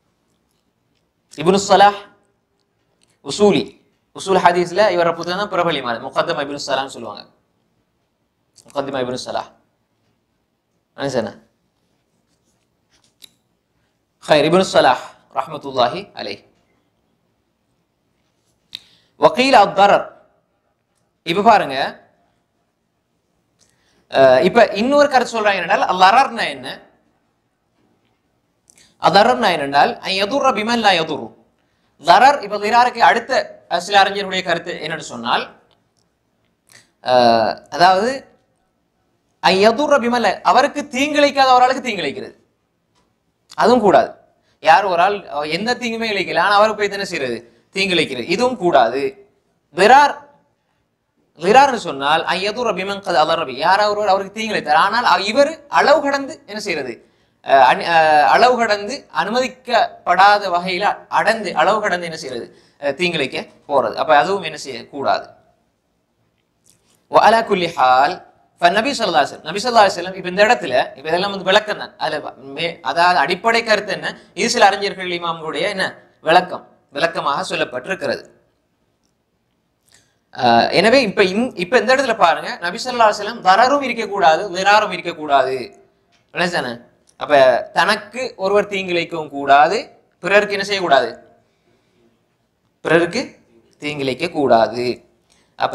இப்னு சலாஹ் உசூலி உசூல் ஹதீஸ்ல இவர புத்தகம் தான் பிரபலியமான முகத்தம் இப்னு சலாஹ்னு சொல்லுவாங்க முகத்திமா இப்னு சலாஹ் அனுசனா خير ابن الصلاح رحمة الله عليه وقيل الضرر இப்ப பாருங்க அஹ் இப்ப இன்னொரு கருத்து சொல்றாங்க என்னென்றால் லரர்னா என்ன அதரர்னா என்னென்றால் எதுர்ற பிமன் லா எதுரு லரர் இப்ப லிராருக்கு அடுத்த அஹ், சில அறிஞர்களுடைய கருத்து என்னன்னு சொன்னால் அஹ், அதாவது ஐயதுர் பிமல அவருக்கு தீங்கிழைக்காத ஒரு ஆளுக்கு தீங்கிழைக்கிறது அதுவும் கூடாது யார் ஒரு ஆள் அவ எந்த தீங்குமே இழைக்கல ஆனா அவருக்கு போய் தானே செய்யறது தீங்கிழைக்கிறது இதுவும் கூடாது விரார் விரார்னு சொன்னால் ஐயது ரபிமன் கது அலர் ரபி யாராவது ஒருவர் அவருக்கு தீங்கிழைத்தார் ஆனால் அ- இவர் அளவு கடந்து என்ன செய்யறது அஹ் அனி- அஹ் அளவு கடந்து அனுமதிக்கப்படாத வகையில அடந்து அளவு கடந்து என்ன செய்யறது அஹ் தீங்கிழைக்க போறது அப்ப அதுவும் என்ன செய்யக்கூடாது வஅலா குல்லி ஹால் நபி சொல்லா நபி சொல்லா செல்லம் இப்ப இந்த இடத்துல இப்ப இதெல்லாம் வந்து விளக்கம் தான் அதுல மே- அதாவது அடிப்படை கருத்து என்ன இது சில அறிஞர்கள் இமாம்களுடைய என்ன விளக்கம் விளக்கமாக சொல்லப்பட்டிருக்கிறது ஆஹ் எனவே இப்ப இந்- இப்ப இந்த இடத்துல பாருங்க நபி ஸல்லல்லாஹு அலைஹி வஸல்லம் தரரும் இருக்கக்கூடாது விராரும் இருக்கக்கூடாது விளைச்சானே அப்ப தனக்கு ஒருவர் தீங்கிழைக்கவும் கூடாது பிறருக்கு என்ன செய்யக்கூடாது பிறருக்கு தீங்கிழைக்க கூடாது அப்ப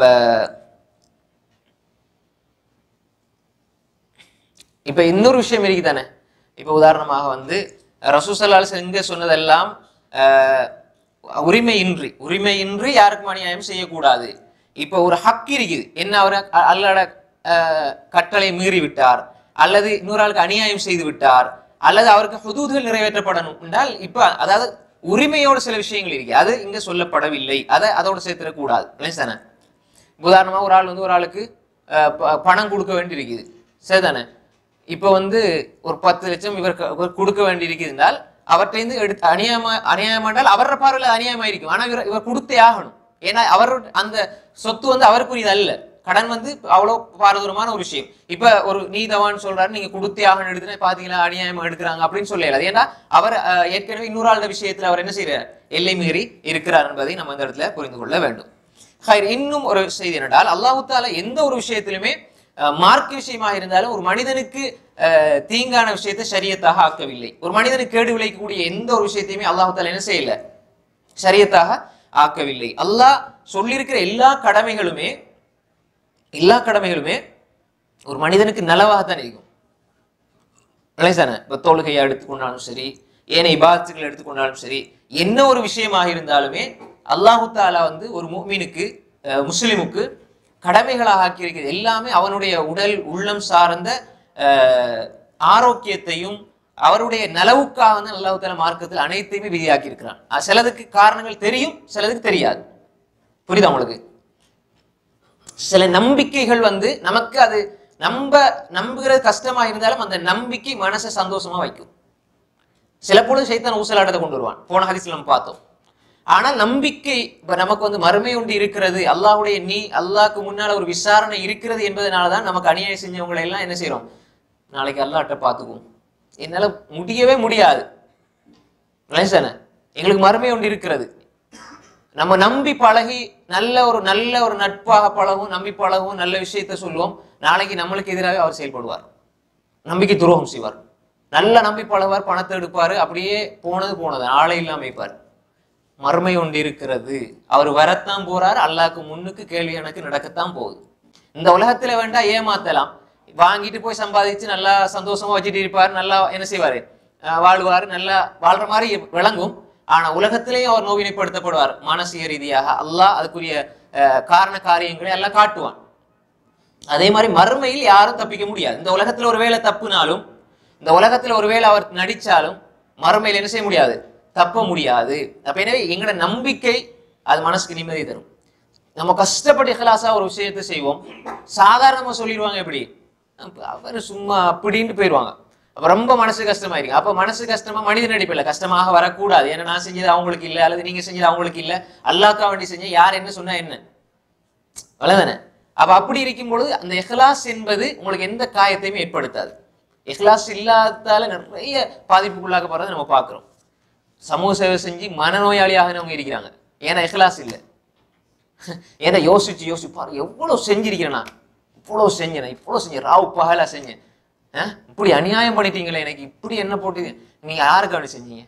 இப்ப இன்னொரு விஷயம் இருக்கு தானே இப்ப உதாரணமாக வந்து ரசூசல்லால் செங்க சொன்னதெல்லாம் ஆஹ், உரிமையின்றி உரிமையின்றி யாருக்கும் அநியாயம் செய்யக்கூடாது இப்ப ஒரு ஹக் இருக்குது என்ன அவர் அ- அல்லாட ஆஹ், கட்டளை மீறி விட்டார் அல்லது இன்னொரு ஆளுக்கு அநியாயம் செய்து விட்டார் அல்லது அவருக்கு ஹுதூதுகள் நிறைவேற்றப்படணும் என்றால் இப்ப அதாவது உரிமையோட சில விஷயங்கள் இருக்கு அது இங்க சொல்லப்படவில்லை அதை அதோட சேர்த்துடக்கூடாது இல்லைதானே உதாரணமா ஒரு ஆள் வந்து ஒரு ஆளுக்கு அஹ், ப- பணம் கொடுக்க வேண்டி இருக்குது சரிதானே இப்போ வந்து ஒரு பத்து லட்சம் இவர் க- இவர் கொடுக்க வேண்டி இருக்குதுனால் அவர்கிட்ட எடுத்து அநியாயமா அநியாயமாண்டால் அவர பார்வையில் அநியாயமா இருக்கும் ஆனா இவர் இவர் கொடுத்தே ஆகணும் ஏன்னா அவர் அந்த சொத்து வந்து அவருக்குரியது அல்ல கடன் வந்து அவ்வளோ பாரதூரமான ஒரு விஷயம் இப்ப ஒரு நீதவான் சொல்றாரு நீங்க கொடுத்தே ஆகணும் எடுத்துனா பாத்தீங்களா அநியாயமா எடுக்கிறாங்க அப்படின்னு சொல்லல ஏன்னா அவர் அஹ், ஏற்கனவே இன்னொரு ஆளுடைய விஷயத்துல அவர் என்ன செய்யறார் எல்லை மீறி இருக்கிறார் என்பதை நம்ம இந்த இடத்துல புரிந்து கொள்ள வேண்டும் ஹைர் இன்னும் ஒரு செய்தி என்னடால் அல்லாஹு தாலா எந்த ஒரு விஷயத்திலுமே அஹ், மார்க்க விஷயமாக இருந்தாலும் ஒரு மனிதனுக்கு அஹ், தீங்கான விஷயத்தை சரியத்தாக ஆக்கவில்லை ஒரு மனிதனுக்கு கேடு விளைக்கக்கூடிய எந்த ஒரு விஷயத்தையுமே அல்லாஹு தாலா என்ன செய்யல சரியத்தாக ஆக்கவில்லை அல்லாஹ் சொல்லியிருக்கிற எல்லா கடமைகளுமே எல்லா கடமைகளுமே ஒரு மனிதனுக்கு நலவாகத்தான் இருக்கும் நிலைசானே இப்போ தொழுகையை எடுத்துக்கொண்டாலும் சரி ஏனைய இபாதத்துகளை எடுத்துக்கொண்டாலும் சரி என்ன ஒரு விஷயமாக இருந்தாலுமே அல்லாஹு தாலா வந்து ஒரு முஃமினுக்கு அஹ், முஸ்லிமுக்கு கடமைகளாக ஆக்கியிருக்கிறது எல்லாமே அவனுடைய உடல் உள்ளம் சார்ந்த அஹ், ஆரோக்கியத்தையும் அவருடைய நலவுக்காக வந்து அல்லாஹு தாலா மார்க்கத்தில் அனைத்தையுமே விதியாக்கி இருக்கிறான் அஹ், சிலதுக்கு காரணங்கள் தெரியும் சிலதுக்கு தெரியாது புரியுதா உங்களுக்கு சில நம்பிக்கைகள் வந்து நமக்கு அது நம்ப நம்புகிறது கஷ்டமா இருந்தாலும் அந்த நம்பிக்கை மனசை சந்தோஷமா வைக்கும் சில பொழுது சைத்தான் ஊசலாட்டத்தை கொண்டு வருவான் போன ஹதீஸ்ல நம்ம பார்த்தோம் ஆனால் நம்பிக்கை இப்ப நமக்கு வந்து மறுமை உண்டு இருக்கிறது அல்லாஹ்வுடைய நீ அல்லாஹ்க்கு முன்னால ஒரு விசாரணை இருக்கிறது என்பதனால தான் நமக்கு அநியாயம் செஞ்சவங்களை எல்லாம் என்ன செய்றோம் நாளைக்கு அல்லாஹ்ட்ட பார்த்துக்குவோம் என்னால முடியவே முடியாது நினைச்சானே எங்களுக்கு மறுமை உண்டு இருக்கிறது நம்ம நம்பி பழகி நல்ல ஒரு நல்ல ஒரு நட்பாக பழகும் நம்பி பழகும் நல்ல விஷயத்தை சொல்லுவோம் நாளைக்கு நம்மளுக்கு எதிராக அவர் செயல்படுவார் நம்பிக்கை துரோகம் செய்வார் நல்ல நம்பி பழகுவார் பணத்தை எடுப்பாரு அப்படியே போனது போனது ஆளை இல்லாம வைப்பார் மறுமை ஒன்று இருக்கிறது அவர் வரத்தான் போறார் அல்லாஹ்க்கு முன்னுக்கு கேள்வி கணக்கு நடக்கத்தான் போகுது இந்த உலகத்துல வேண்டா ஏமாத்தலாம் வாங்கிட்டு போய் சம்பாதிச்சு நல்லா சந்தோஷமா வச்சுட்டு இருப்பார் நல்லா என்ன செய்வாரு அஹ் வாழ்வார் நல்லா வாழ்ற மாதிரி விளங்கும் ஆனா உலகத்திலேயும் அவர் நோவினைப்படுத்தப்படுவார் மானசீக ரீதியாக அல்லாஹ் அதுக்குரிய அஹ், காரண காரியங்களை எல்லாம் காட்டுவான் அதே மாதிரி மறுமையில் யாரும் தப்பிக்க முடியாது இந்த உலகத்துல ஒருவேளை தப்புனாலும் இந்த உலகத்துல ஒருவேளை அவர் நடிச்சாலும் மறுமையில் என்ன செய்ய முடியாது தப்ப முடியாது அப்ப எனவே எங்களோட நம்பிக்கை அது மனசுக்கு நிம்மதி தரும் நம்ம கஷ்டப்பட்டு இஹ்லாஸா ஒரு விஷயத்தை செய்வோம் சாதாரணமா சொல்லிடுவாங்க எப்படி அப்ப அவர் சும்மா அப்படின்னு போயிடுவாங்க அப்ப ரொம்ப மனசு கஷ்டமாயிருங்க அப்ப மனசு கஷ்டமா மனித நடிப்பில்ல கஷ்டமாக வரக்கூடாது ஏன்னா நான் செஞ்சது அவங்களுக்கு இல்லை அல்லது நீங்க செஞ்சது அவங்களுக்கு இல்லை அல்லாக்கா வேண்டி செஞ்ச யார் என்ன சொன்னா என்ன அவ்வளவுதானே அப்ப அப்படி இருக்கும் பொழுது அந்த இஹ்லாஸ் என்பது உங்களுக்கு எந்த காயத்தையுமே ஏற்படுத்தாது இஹ்லாஸ் இல்லாததால நிறைய பாதிப்புக்குள்ளாக்கப்படுறதை நம்ம பார்க்கிறோம் சமூக சேவை செஞ்சு மனநோயாளியாகனவங்க இருக்கிறாங்க ஏன்னா இஹ்லாஸ் இல்லை ஏன்னா யோசிச்சு யோசிச்சு பாரு எவ்வளவு செஞ்சிருக்கிறேன் நான் இவ்வளவு செஞ்சேன் இவ்வளவு செஞ்சேன் ராவு பகலா செஞ்சேன் அஹ், இப்படி அநியாயம் பண்ணிட்டீங்களே எனக்கு இப்படி என்ன போட்டு நீங்க யாருக்காண்டி செஞ்சீங்க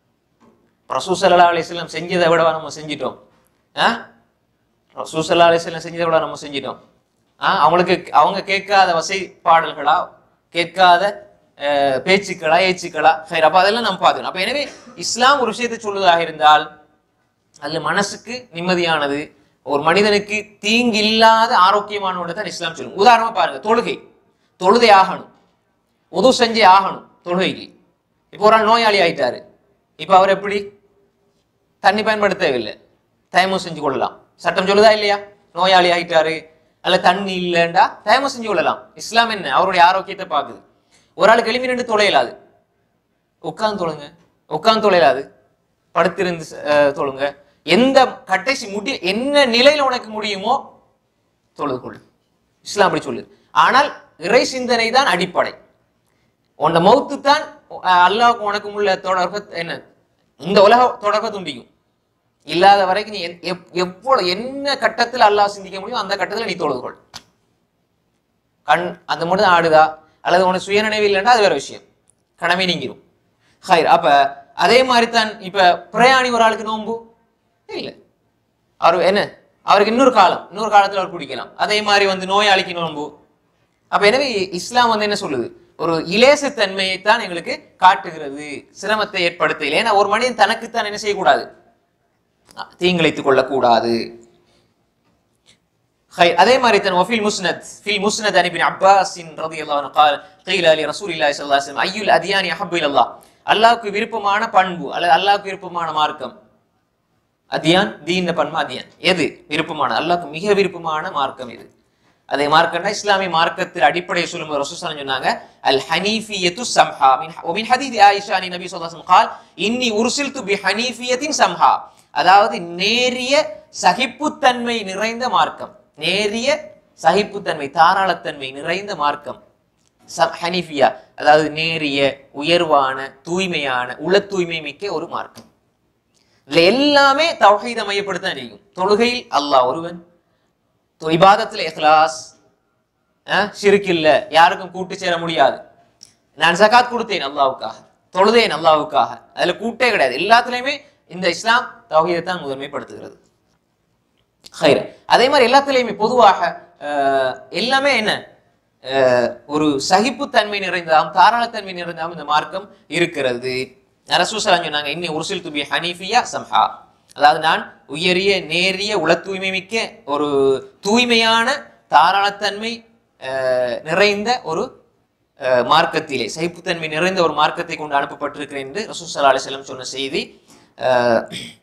ரசூசல்லா அலிஸ்லாம் செஞ்சதை விடவா நம்ம செஞ்சிட்டோம் ஆ ரசூசல்லா அலிஸ்லாம் செஞ்சதை விட நம்ம செஞ்சிட்டோம் ஆ அவங்களுக்கு அவங்க கேட்காத வசை பாடல்களா கேட்காத அஹ், பேச்சுக்களா ஏச்சுக்களா சரி அப்ப அதெல்லாம் நம்ம பார்த்துக்கணும் அப்ப எனவே இஸ்லாம் ஒரு விஷயத்தை சொல்வதாக இருந்தால் அதுல மனசுக்கு நிம்மதியானது ஒரு மனிதனுக்கு தீங்கு இல்லாத ஆரோக்கியமான தான் இஸ்லாம் சொல்லும் உதாரணமா பாருங்க தொழுகை தொழுதை ஆகணும் உது செஞ்சே ஆகணும் தொழுகைக்கு இப்போ ஒரு ஆள் நோயாளி ஆயிட்டாரு இப்போ அவர் எப்படி தண்ணி பயன்படுத்த தேவையில்லை தயமம் செஞ்சு கொள்ளலாம் சட்டம் சொல்லுதா இல்லையா நோயாளி ஆயிட்டாரு அல்ல தண்ணி இல்லைண்டா தயமம் செஞ்சு கொள்ளலாம் இஸ்லாம் என்ன அவருடைய ஆரோக்கியத்தை பார்க்குது ஒரு ஆளுக்கு எளிமை நின்று தொலையலாது உட்கார்ந்து தொழுங்க உட்கார்ந்து தொலையலாது படுத்திருந்து அஹ், தொழுங்க எந்த கடைசி முடி என்ன நிலையில உனக்கு முடியுமோ தொழுது கொள் இஸ்லாம் அப்படி சொல்லு ஆனால் இறை சிந்தனை தான் அடிப்படை உன்னை மௌத்து தான் அஹ், அல்லாஹ்வுக்கும் உனக்கும் உள்ள தொடர்பை என்ன இந்த உலக தொடர்பை துண்டிக்கும் இல்லாத வரைக்கும் நீ எப்- எப்- எவ்வளவு என்ன கட்டத்தில் அல்லாஹ் சிந்திக்க முடியும் அந்த கட்டத்தில் நீ தொழுது கொள் கண் அந்த மட்டும் தான் ஆடுதா அல்லது உனக்கு சுயநினைவு இல்லைன்னா அது வேற விஷயம் கடமை நீங்கிரும் ஹைர் அப்ப அதே மாதிரி தான் இப்ப பிரயாணி ஒரு ஆளுக்கு நோன்பு இல்ல அவர் என்ன அவருக்கு இன்னொரு காலம் இன்னொரு காலத்துல அவர் குடிக்கலாம் அதே மாதிரி வந்து நோயாளிக்கு நோன்பு அப்ப எனவே இஸ்லாம் வந்து என்ன சொல்லுது ஒரு இலேசத்தன்மையை தான் எங்களுக்கு காட்டுகிறது சிரமத்தை ஏற்படுத்தல ஏன்னா ஒரு மனிதன் தனக்குத்தான் என்ன செய்யக்கூடாது தீங்கிழைத்துக் கொள்ளக்கூடாது خير அதே மாதிரி தான் وفي المسند في المسند عن ابن عباس رضي الله عنه قال قيل لرسول الله صلى الله عليه وسلم اي الاديان احب الى الله அல்லாஹ்வுக்கு விருப்பமான பண்பு அல்லது அல்லாஹ்வுக்கு விருப்பமான மார்க்கம் அதியான் தீன பண்பு அதியான் எது விருப்பமான அல்லாஹ்வுக்கு மிக விருப்பமான மார்க்கம் இது அதே மார்க்கம்னா இஸ்லாமிய மார்க்கத்தில் அடிப்படையை சொல்லும்போது ரசூலுல்லாஹி சொன்னாங்க அல் ஹனீஃபியத்து சம்ஹா மின் ومن حديث عائشة عن النبي صلى الله عليه وسلم قال إني أرسلت بحنيفية سمحا அதாவது நேரிய சகிப்புத்தன்மை நிறைந்த மார்க்கம் நேரிய சகிப்புத்தன்மை தாராளத்தன்மை நிறைந்த மார்க்கம் சம் ஹனீஃபியா அதாவது நேரிய உயர்வான தூய்மையான உள தூய்மை மிக்க ஒரு மார்க்கம் இதுல எல்லாமே தௌஹீத மையப்படுத்த இருக்கும் தொழுகையில் அல்லாஹ் ஒருவன் தொ- இபாதத்துல இஹ்லாஸ் ஷிர்க் இல்ல யாருக்கும் கூட்டு சேர முடியாது நான் ஜகாத் கொடுத்தேன் அல்லாவுக்காக தொழுதேன் அல்லாவுக்காக அதுல கூட்டே கிடையாது எல்லாத்துலயுமே இந்த இஸ்லாம் தௌஹீதை தான் முதன்மைப்படுத்துகிறது ஹைர் அதே மாதிரி எல்லாத்துலயுமே பொதுவாக அஹ், எல்லாமே என்ன அஹ், ஒரு சகிப்புத்தன்மை நிறைந்ததாம் தாராளத்தன்மை நிறைந்ததாம் இந்த மார்க்கம் இருக்கிறது ரசூசலாம் சொன்னாங்க இன்னி உருசில் துபி ஹனீஃபியா சம்ஹா அதாவது நான் உயரிய நேரிய உள தூய்மை மிக்க ஒரு தூய்மையான தாராளத்தன்மை அஹ், நிறைந்த ஒரு அஹ், மார்க்கத்திலே சகிப்புத்தன்மை நிறைந்த ஒரு மார்க்கத்தை கொண்டு அனுப்பப்பட்டிருக்கிறேன் என்று ரசூல் ஸல்லல்லாஹு அலைஹி வஸல்லம் சொன்ன செய்தி அஹ்,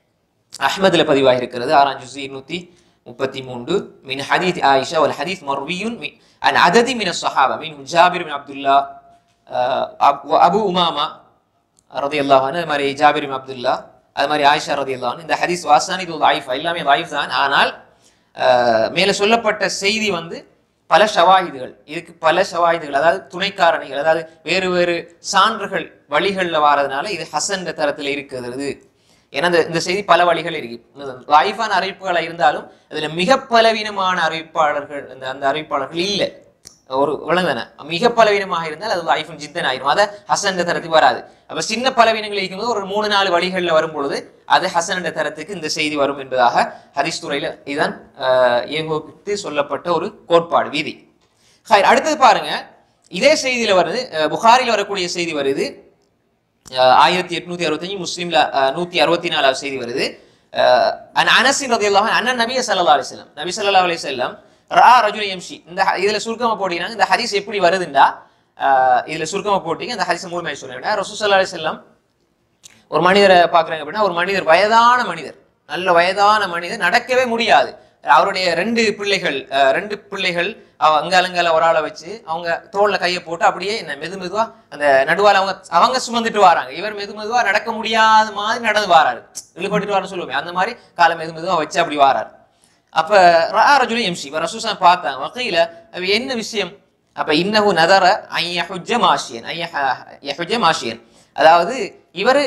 அஹ்மதுல பதிவாக இருக்கிறது ஆறாம் ஜுஸ் இருநூத்தி முப்பத்தி மூன்று மின் ஹதீத் ஆயிஷா வல் ஹதீத் மர்வியுன் மி- அன் அததி மின ஸஹாபா மின் ஜாபிர் பின் அப்துல்லா அஹ், அப்- வ அபு உமாமா ரதியல்லாஹு அன்ஹு அது மாதிரி ஜாபிர் பின் அப்துல்லா அது மாதிரி ஆயிஷா ரதியல்லாஹு அன்ஹு இந்த ஹதீஸ் வாசானி இது லைஃப் எல்லாமே லைஃப் தான் ஆனால் அஹ், மேலே சொல்லப்பட்ட செய்தி வந்து பல ஷவாஹிதுகள் இதுக்கு பல ஷவாஹிதுகள் அதாவது துணைக்காரணிகள் அதாவது வேறு வேறு சான்றுகள் வழிகளில் வாரதுனால இது ஹசன் தரத்தில் இருக்கிறது ஏன்னா இந்த- இந்த செய்தி பல வழிகள் இருக்கு லைஃபான அறிவிப்புகளா இருந்தாலும் அதுல மிக பலவீனமான அறிவிப்பாளர்கள் அந்த அந்த அறிவிப்பாளர்கள் இல்லை ஒரு விளங்குதானே மிக பலவீனமாக இருந்தால் அது லைஃபும் ஜித்தன் ஆயிரும் அதை ஹசன் என்ற தரத்துக்கு வராது அப்ப சின்ன பலவீனங்கள் இருக்கும்போது ஒரு மூணு நாலு வழிகளில் வரும் பொழுது அது ஹசன் என்ற தரத்துக்கு இந்த செய்தி வரும் என்பதாக ஹதீஸ் துறையில இதுதான் ஆஹ், ஏகோபித்து சொல்லப்பட்ட ஒரு கோட்பாடு விதி ஹைர், அடுத்தது பாருங்க இதே செய்தியில வருது அஹ், புகாரில வரக்கூடிய செய்தி வருது அஹ், ஆயிரத்தி எட்நூத்தி அறுபத்தஞ்சு முஸ்லீம்ல அஹ், நூத்தி அறுபத்தி நாலாவது செய்தி வருது அஹ், அன் அனசின் ரதியல்லாஹு அன்ஹு, அண்ணன் நபிய ஸல்லல்லாஹு அலைஹி வஸல்லம் நபி ஸல்லல்லாஹு அலைஹி வஸல்லம் ரா ரஜுல யம்ஷி இந்த ஹ- இதுல சுருக்கமா போட்டீங்கன்னா இந்த ஹதீஸ் எப்படி வருதுண்டா அஹ், இதுல சுருக்கமா போட்டீங்க அந்த ஹதீஸ் முழுமையாக சொல்றேன் ரசூல் ஸல்லல்லாஹு அலைஹி வஸல்லம் ஒரு மனிதரை பார்க்குறாங்க அப்படின்னா ஒரு மனிதர் வயதான மனிதர் நல்ல வயதான மனிதர் நடக்கவே முடியாது அவருடைய ரெண்டு பிள்ளைகள் அஹ், ரெண்டு பிள்ளைகள் அவ அங்காலங்கால ஒரு ஆளை வச்சு அவங்க தோல்ல கையை போட்டு அப்படியே என்ன மெது மெதுவா அந்த நடுவால அவங்க அவங்க சுமந்துட்டு வராங்க இவர் மெது மெதுவா நடக்க முடியாத மாதிரி நடந்து வாராரு இழுபட்டுட்டு வரணும் சொல்லுவோமே அந்த மாதிரி காலை மெது மெதுவா வச்சு அப்படி வாராரு அப்ப ரஜுலி எம்சி இவர் ரசூசன் பார்த்தாங்க வகையில அவ என்ன விஷயம் அப்ப இன்னஹு நதர ஐயஹுஜ மாஷியன் ஐயஹுஜ மாஷியன் அதாவது இவரு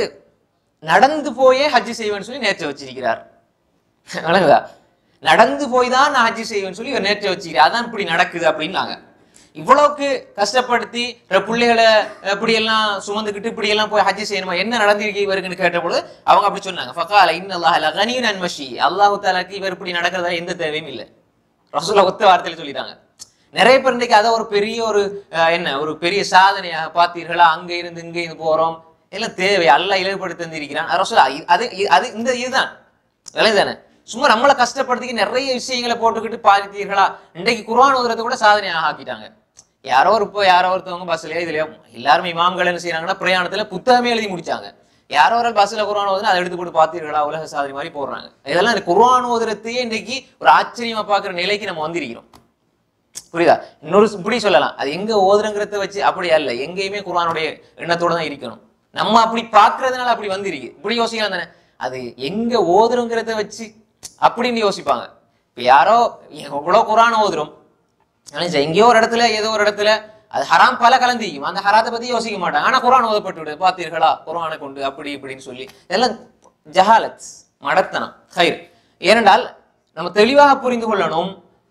நடந்து போயே ஹஜ்ஜி செய்வேன்னு சொல்லி நேற்று வச்சிருக்கிறார் வணங்குதா நடந்து போய் தான் நான் ஹஜ்ஜி செய்வேன்னு சொல்லி இவர் நேற்று வச்சிருக்கிறார் அதான் இப்படி நடக்குது அப்படின்னாங்க இவ்வளவுக்கு கஷ்டப்படுத்தி ர- பிள்ளைகளை இப்படி எல்லாம் சுமந்துக்கிட்டு இப்படி எல்லாம் போய் ஹஜ்ஜி செய்யணுமா என்ன நடந்திருக்கு இவருக்குன்னு கேட்டபொழுது அவங்க அப்படி சொன்னாங்க ஃபகால இன்னல்லாஹ் லகனியுன் அன் மஷி அல்லாஹு தாலாக்கு இவர் இப்படி நடக்கிறதா எந்த தேவையும் இல்லை ரசூலா ஒத்த வார்த்தையில சொல்லிட்டாங்க நிறைய பேர் இன்னைக்கு அதை ஒரு பெரிய ஒரு அஹ், என்ன ஒரு பெரிய சாதனையாக பார்த்தீர்களா அங்க இருந்து இங்க இருந்து போறோம் எல்லாம் தேவை அல்லாஹ் இலவுபடுத்தி தந்திருக்கிறான் ரசூலா இ- அது இ- அது இந்த இதுதான் விளையுதானே சும்மா நம்மளை கஷ்டப்படுத்திக்க நிறைய விஷயங்களை போட்டுக்கிட்டு பார்த்தீர்களா இன்றைக்கு குர்ஆன் ஓதுறதை கூட சாதனையாக ஆக்கிட்டாங்க யாரோ ஒரு இப்போ யாரோ ஒருத்தவங்க பஸ்லயோ இதுலயோ எல்லாருமே இமாம்கள் என்ன செய்யறாங்கன்னா பிரயாணத்துல புத்தகமே எழுதி முடிச்சாங்க யாரோ ஒரு பஸ்ல குர்ஆன் ஓதுனா அதை எடுத்து போட்டு பார்த்தீர்களா உலக சாதனை மாதிரி போடுறாங்க இதெல்லாம் இந்த குர்ஆன் ஓதுறதையே இன்னைக்கு ஒரு ஆச்சரியமா பார்க்குற நிலைக்கு நம்ம வந்திருக்கிறோம் புரியுதா இன்னொரு இப்படி சொல்லலாம் அது எங்க ஓதுறங்கிறத வச்சு அப்படி அல்ல எங்கேயுமே குர்ஆனுடைய எண்ணத்தோட தான் இருக்கணும் நம்ம அப்படி பார்க்கறதுனால அப்படி வந்திருக்கு இப்படி யோசிக்கலாம் தானே அது எங்க ஓதுறோங்கிறத வச்சு அப்படின்னு யோசிப்பாங்க இப்ப யாரோ எவ்வளவு குர்ஆன் ஓதுறோம் ஆனா சரி, எங்கேயோ ஒரு இடத்துல ஏதோ ஒரு இடத்துல அது ஹராம் பல கலந்திக்கும் அந்த ஹராத்தை பத்தி யோசிக்க மாட்டாங்க ஆனா குர்ஆன் ஓதப்பட்டு விடுது பார்த்தீர்களா குர்ஆனை கொண்டு அப்படி இப்படின்னு சொல்லி இதெல்லாம் ஜஹாலத் மடத்தனம் ஹைர் ஏனென்றால் நம்ம தெளிவாக புரிந்து கொள்ளணும்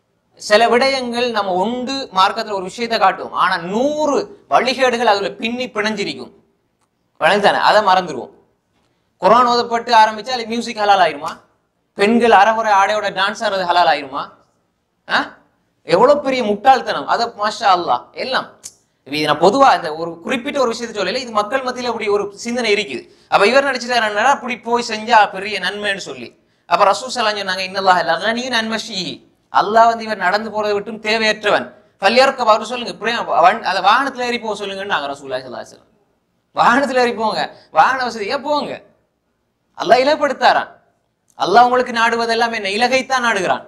சில விடயங்கள் நம்ம உண்டு மார்க்கத்துல ஒரு விஷயத்தை காட்டும் ஆனா நூறு வழிகேடுகள் அதுல பின்னி பிணைஞ்சிருக்கும் விளங்குதானே அதை மறந்துடுவோம் குர்ஆன் ஓதப்பட்டு ஆரம்பிச்சா அது மியூசிக் ஹலால் ஆயிருமா பெண்கள் அறகுறை ஆடையோட டான்ஸ் ஆடுறது ஹலால் ஆயிருமா ஆ? எவ்வளவு பெரிய முட்டாள்தனம் அத மாஷா அல்லாஹ் எல்லாம் இப்ப இது நான் பொதுவா இந்த ஒரு குறிப்பிட்ட ஒரு விஷயத்தை சொல்லல இது மக்கள் மத்தியில அப்படி ஒரு சிந்தனை இருக்குது அப்ப இவர் நடிச்சிட்டாரு அப்படி போய் செஞ்சா பெரிய நன்மைன்னு சொல்லி அப்ப ரசூல் சலாம் சொன்னாங்க இன்னல்லாஹ் லகனியும் நன்மஷி அல்லாஹ் வந்து இவர் நடந்து போறதை விட்டும் தேவையற்றவன் பல்லியர்க்க அவர் சொல்லுங்க இப்படியே வண்- அதை வாகனத்துல ஏறி போக சொல்லுங்கன்னு நாங்க ரசூல்லா சல்லாஹ் வாகனத்துல ஏறி போங்க வாகன வசதியா போங்க அல்லாஹ் இலப்படுத்தாரான் அல்லாஹ் உங்களுக்கு நாடுவதெல்லாம் என்ன இலகைத்தான் நாடுகிறான்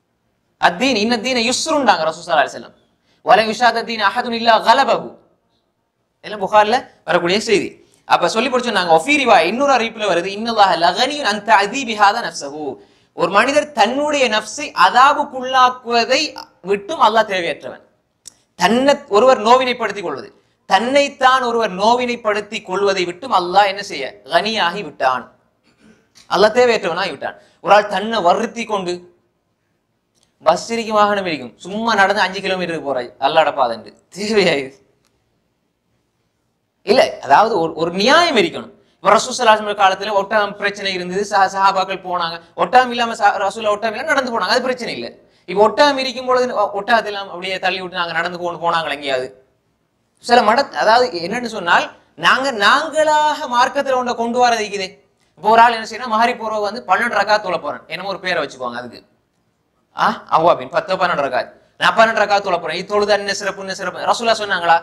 அத்தீன் இன்ன தீன யுஸ்ருண்டாங்க ரசூசல்லா அலிஸ்லாம் வல விஷாத தீன் அஹதுன் இல்லா கலபகு எல்லாம் புகார்ல வரக்கூடிய செய்தி அப்ப சொல்லி படிச்சோம் நாங்க ஒஃபீரிவா இன்னொரு அறிவிப்புல வருது இன்னல்லாஹ லகனியுன் அந்த அதீபிஹாத நஃப்ஸஹு ஒரு மனிதர் தன்னுடைய நஃப்ஸை அதாபுக்குள்ளாக்குவதை விட்டும் அல்லாஹ் தேவையற்றவன் தன்னை ஒருவர் நோவினைப்படுத்திக் கொள்வது தன்னைத்தான் ஒருவர் நோவினைப்படுத்திக் கொள்வதை விட்டும் அல்லாஹ் என்ன செய்ய கனியாகி விட்டான் அல்லாஹ் தேவையற்றவனாகி விட்டான் ஒரு ஆள் தன்னை வருத்தி கொண்டு பஸ் இருக்கும் வாகனம் இருக்கும் சும்மா நடந்து அஞ்சு கிலோமீட்டருக்கு போறாய் அல்லாட பாதண்டு தேவையாயுது இல்ல அதாவது ஒரு ஒரு நியாயம் இருக்கணும் இப்ப ரசூசலாசம் காலத்துல ஒட்டகம் பிரச்சனை இருந்தது சஹா சஹாபாக்கள் போனாங்க ஒட்டகம் இல்லாம சஹா- ரசூலா ஒட்டகம் இல்லாம நடந்து போனாங்க அது பிரச்சனை இல்லை இப்ப ஒட்டகம் இருக்கும் பொழுது ஒ- ஒட்டகத்தை எல்லாம் அப்படியே தள்ளி விட்டு நாங்க நடந்து போகணும் போனாங்க எங்கேயாவது சில மட அதாவது என்னன்னு சொன்னால் நாங்க நாங்களாக மார்க்கத்துல ஒன்றை கொண்டு வர இருக்குதே இப்போ ஒரு ஆள் என்ன செய்யணும் மஹரி போறவ வந்து பன்னெண்டு ரக்கா தொலை போறேன் என்னமோ ஒரு பேரை வச்சுக்குவாங்க அதுக்கு ஆ அவ்வாபின் பத்து பன்னெண்டு ரக்காத் நான் பன்னெண்டு ரக்கா தொலை போறேன் இது தொழுது என்ன சிறப்பு என்ன சிறப்பு ரசூலா சொன்னாங்களா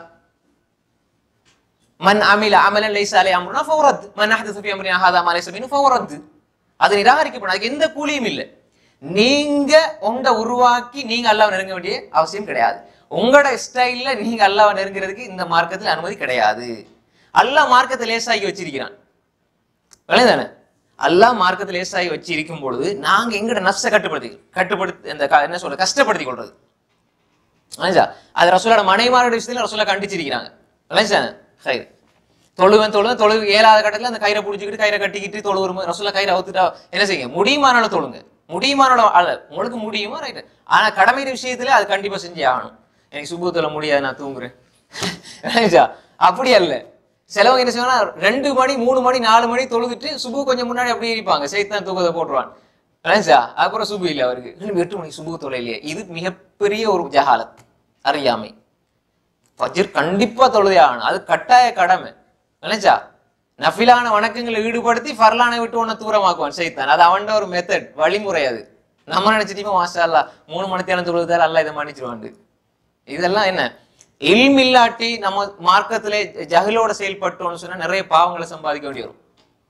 மன் அமில அமலன் லைஸா அலை அம்ருனா ஃபௌரத் மன் அஹ்தஸ ஃபீ அம்ரினா ஹாதா மா லைஸ மின்ஹு ஃபௌரத் அது நிராகரிக்கப்படும் அதுக்கு எந்த கூலியும் இல்லை நீங்க உண்ட உருவாக்கி நீங்க அல்லாஹ் நெருங்க வேண்டிய அவசியம் கிடையாது உங்களோட ஸ்டைல்ல நீங்க அல்லாஹ் நெருங்கிறதுக்கு இந்த மார்க்கத்தில் அனுமதி கிடையாது அல்லாஹ் மார்க்கத்தை லேசாகி வச்சிருக்கிறான் விளையாதானே அல்லாஹ் மார்க்கத்தை லேசாகி வச்சு இருக்கும் பொழுது நாங்க எங்கட நஃப்ஸை கட்டுப்படுத்தி கட்டுப்படுத்தி இந்த க- என்ன சொல்ற கஷ்டப்படுத்தி கொள்றது விளைஞ்சா அது ரசூலோட மனைமாரோட விஷயத்துல ரசூலா கண்டிச்சிருக்கிறாங்க விளைஞ்சா ஹை தொழுவன் தொழுவன் தொழு ஏழாவது கட்டத்துல அந்த கயிறை பிடிச்சிக்கிட்டு கயிறை கட்டிக்கிட்டு தொழுவுரும் ரசூலா கயிறை அவுத்துட்டா என்ன செய்யுங்க முடியுமானால தொழுங்க முடியுமானால அல்ல உங்களுக்கு முடியுமா ரைட் ஆனா கடமை விஷயத்துல அது கண்டிப்பா செஞ்சே ஆகணும் எனக்கு சுபு தொழ முடியாது நான் தூங்குறேன் விளைஞ்சா அப்படி அல்ல சிலவங்க என்ன செய்வாங்கன்னா ரெண்டு மணி மூணு மணி நாலு மணி தொழுதுட்டு சுபு கொஞ்சம் முன்னாடி அப்படியே இருப்பாங்க சைத்தான் தூக்கத்தை போட்டுருவான் விளைஞ்சா அப்புறம் சுபு இல்லை அவருக்கு இன்னும் எட்டு மணிக்கு சுபு தொலைலையே இது மிகப்பெரிய ஒரு ஜஹாலத் அறியாமை ஃபஜ்ர் கண்டிப்பா தொழுதே ஆகணும் அது கட்டாய கடமை நினைச்சா நஃபிலான வணக்கங்களை ஈடுபடுத்தி ஃபர்லானை விட்டு உன்னை தூரமாக்குவான் சைத்தான் அது அவன்ட ஒரு மெத்தட் வழிமுறை அது நம்ம நினைச்சிட்டீங்க மாஷா அல்லா மூணு மணி தேரம் தொழுதால் அல்ல இதை மன்னிச்சிருவாண்டு இதெல்லாம் என்ன இல்ம் இல்லாட்டி நம்ம மார்க்கத்திலே ஜஹலோட செயல்பட்டோம்னு சொன்னா நிறைய பாவங்களை சம்பாதிக்க வேண்டி வரும்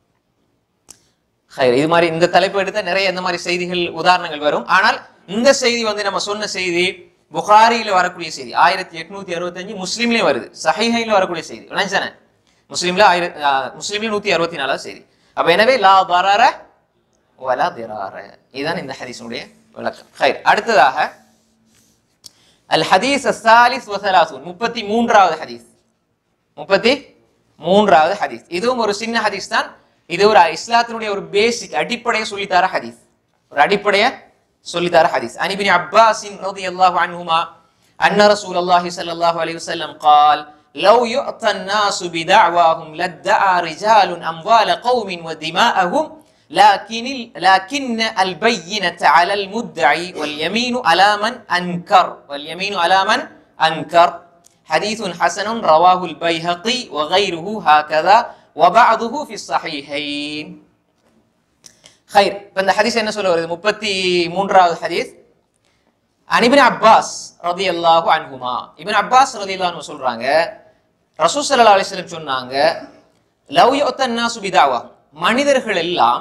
ஹைர், இது மாதிரி இந்த தலைப்பு எடுத்தா நிறைய இந்த மாதிரி செய்திகள் உதாரணங்கள் வரும் ஆனால் இந்த செய்தி வந்து நம்ம சொன்ன செய்தி புகாரியில வரக்கூடிய செய்தி ஆயிரத்தி எட்நூத்தி அறுபத்தஞ்சு முஸ்லீம்லயும் வருது சஹைஹைல வரக்கூடிய செய்தி விளைஞ்சானே முஸ்லீம்ல ஆயிரத்தி முஸ்லீம்ல நூத்தி அறுபத்தி நாலாவது செய்தி அப்ப எனவே லா பரார வலா திரார இதுதான் இந்த ஹதீஸுடைய விளக்கம் ஹைர் அடுத்ததாக அல் ஹதீஸ் அஸ்ஸாலிஸ் வசலாசூன் முப்பத்தி மூன்றாவது ஹதீஸ் முப்பத்தி மூன்றாவது ஹதீஸ் இதுவும் ஒரு சின்ன ஹதீஸ் தான் இது ஒரு இஸ்லாத்தினுடைய ஒரு பேசிக் அடிப்படையை சொல்லித்தர ஹதீஸ் ஒரு அடிப்படைய சொல்லித்தர ஹதீஸ் அனிபின் அப்பாஸின் ரலியல்லாஹு அன்ஹுமா அன்ன ரசூலுல்லாஹி ஸல்லல்லாஹு அலைஹி வஸல்லம் قال لو يؤتى الناس بدعواهم لادعى رجال أموال قوم ودماءهم لكن ال- لكن البينة على المدعي واليمين على من أنكر واليمين على من أنكر حديث حسن رواه البيهقي وغيره هكذا وبعضه في الصحيحين ஹைர் இப்ப இந்த ஹதீஸ் என்ன சொல்ல வருது முப்பத்தி மூன்றாவது ஹதீஸ் அனிபின் அப்பாஸ் ரதி அல்லாஹு அன்ஹுமா இபின் அப்பாஸ் ரதி அல்லாஹு சொல்றாங்க ரசூல் ஸல்லல்லாஹு அலைஹி வஸல்லம் சொன்னாங்க லவ் யுத்தன்னா சுபிதாவா மனிதர்கள் எல்லாம்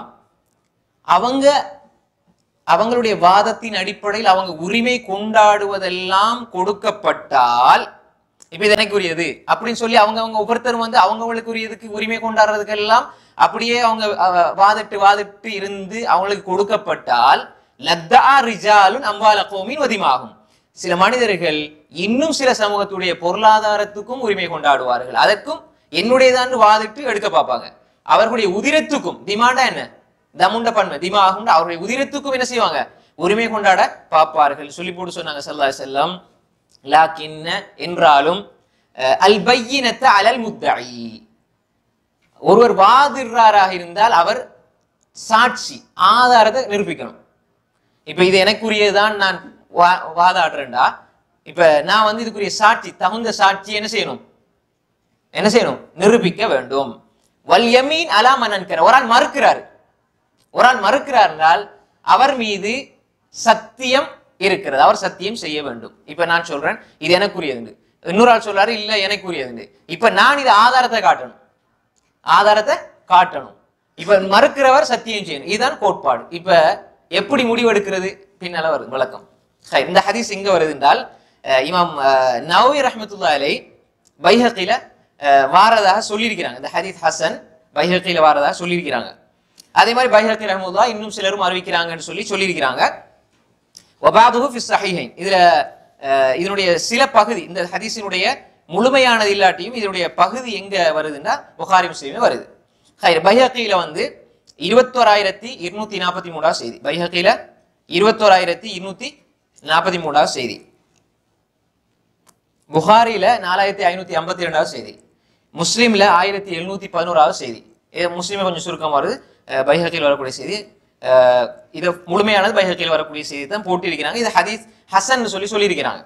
அவங்க அவங்களுடைய வாதத்தின் அடிப்படையில் அவங்க உரிமை கொண்டாடுவதெல்லாம் கொடுக்கப்பட்டால் இப்ப இது எனக்கு உரியது அப்படின்னு சொல்லி அவங்க அவங்க ஒவ்வொருத்தரும் வந்து அவங்களுக்கு உரியதுக்கு உரிமை கொண்டாடுறதுக்கெல்லாம் அப்படியே அவங்க அஹ், வாதிட்டு வாதிட்டு இருந்து அவங்களுக்கு கொடுக்கப்பட்டால் லத்தா ரிஜாலுன் அம்பால கோமின் வதிமாகும் சில மனிதர்கள் இன்னும் சில சமூகத்துடைய பொருளாதாரத்துக்கும் உரிமை கொண்டாடுவார்கள் அதற்கும் என்னுடையதான் வாதிட்டு எடுக்க பார்ப்பாங்க அவர்களுடைய உதிரத்துக்கும் டிமாண்டா என்ன தமுண்ட பன்மை திமாகும் அவருடைய உதிரத்துக்கும் என்ன செய்வாங்க உரிமை கொண்டாட பார்ப்பார்கள் சொல்லி போட்டு சொன்னாங்க சல்லா செல்லம் லாக்கின்ன என்றாலும் அஹ், அல் பையினத்த அலல் முத்தஇ ஒருவர் வாதிடுறாராக இருந்தால் அவர் சாட்சி ஆதாரத்தை நிரூபிக்கணும் இப்ப இது எனக்குரியதுதான் நான் வா- வாதாடுறேன்டா இப்ப நான் வந்து இதுக்குரிய சாட்சி தகுந்த சாட்சி என்ன செய்யணும் என்ன செய்யணும் நிரூபிக்க வேண்டும் வல் யமீன் அலா மன்னன்கிற ஒரு ஆள் மறுக்கிறார் ஒரு ஆள் மறுக்கிறார் என்றால் அவர் மீது சத்தியம் இருக்கிறது அவர் சத்தியம் செய்ய வேண்டும் இப்ப நான் சொல்றேன் இது எனக்குரியது இன்னொரு ஆள் சொல்றாரு இல்ல எனக்குரியது இப்ப நான் இது ஆதாரத்தை காட்டணும் ஆதாரத்தை காட்டணும் இப்ப மறுக்கிறவர் சத்தியம் செய்யணும் இதுதான் கோட்பாடு இப்ப எப்படி முடிவெடுக்கிறது பின்னால வருது விளக்கம் ஹை, இந்த ஹதீஸ் எங்க வருது என்றால் அஹ், இமாம் அஹ், நவவி ரஹ்மத்துல்லா அலை பைஹக்கில அஹ், வாரதாக சொல்லியிருக்கிறாங்க இந்த ஹதீஸ் ஹசன் பைஹக்கில வாரதாக சொல்லியிருக்கிறாங்க அதே மாதிரி பைஹக்கி ரஹ்மத்துல்லா இன்னும் சிலரும் அறிவிக்கிறாங்கன்னு சொல்லி சொல்லியிருக்கிறாங்க வபாதுஹு ஃபி ஸஹீஹைன் இதுல அஹ், இதனுடைய சில பகுதி இந்த ஹதீஸினுடைய முழுமையானது இல்லாட்டியும் இதனுடைய பகுதி எங்க வருதுன்னா புகாரி முஸ்லீமே வருது ஹைர் பைஹக்கில வந்து இருபத்தோராயிரத்தி இருநூத்தி நாற்பத்தி மூணாவது செய்தி பைஹக்கில இருபத்தோராயிரத்தி இருநூத்தி நாற்பத்தி மூணாவது செய்தி புகாரில நாலாயிரத்தி ஐநூத்தி ஐம்பத்தி ரெண்டாவது செய்தி முஸ்லீம்ல ஆயிரத்தி எழுநூத்தி பதினோராவது செய்தி இது முஸ்லீமே கொஞ்சம் சுருக்கம் வருது அஹ் பைஹக்கில் வரக்கூடிய செய்தி அஹ் இது முழுமையானது பைஹக்கில் வரக்கூடிய செய்தி தான் போட்டிருக்கிறாங்க இது ஹதீஸ் ஹசன் சொல்லி சொல்லியிருக்கிறாங்க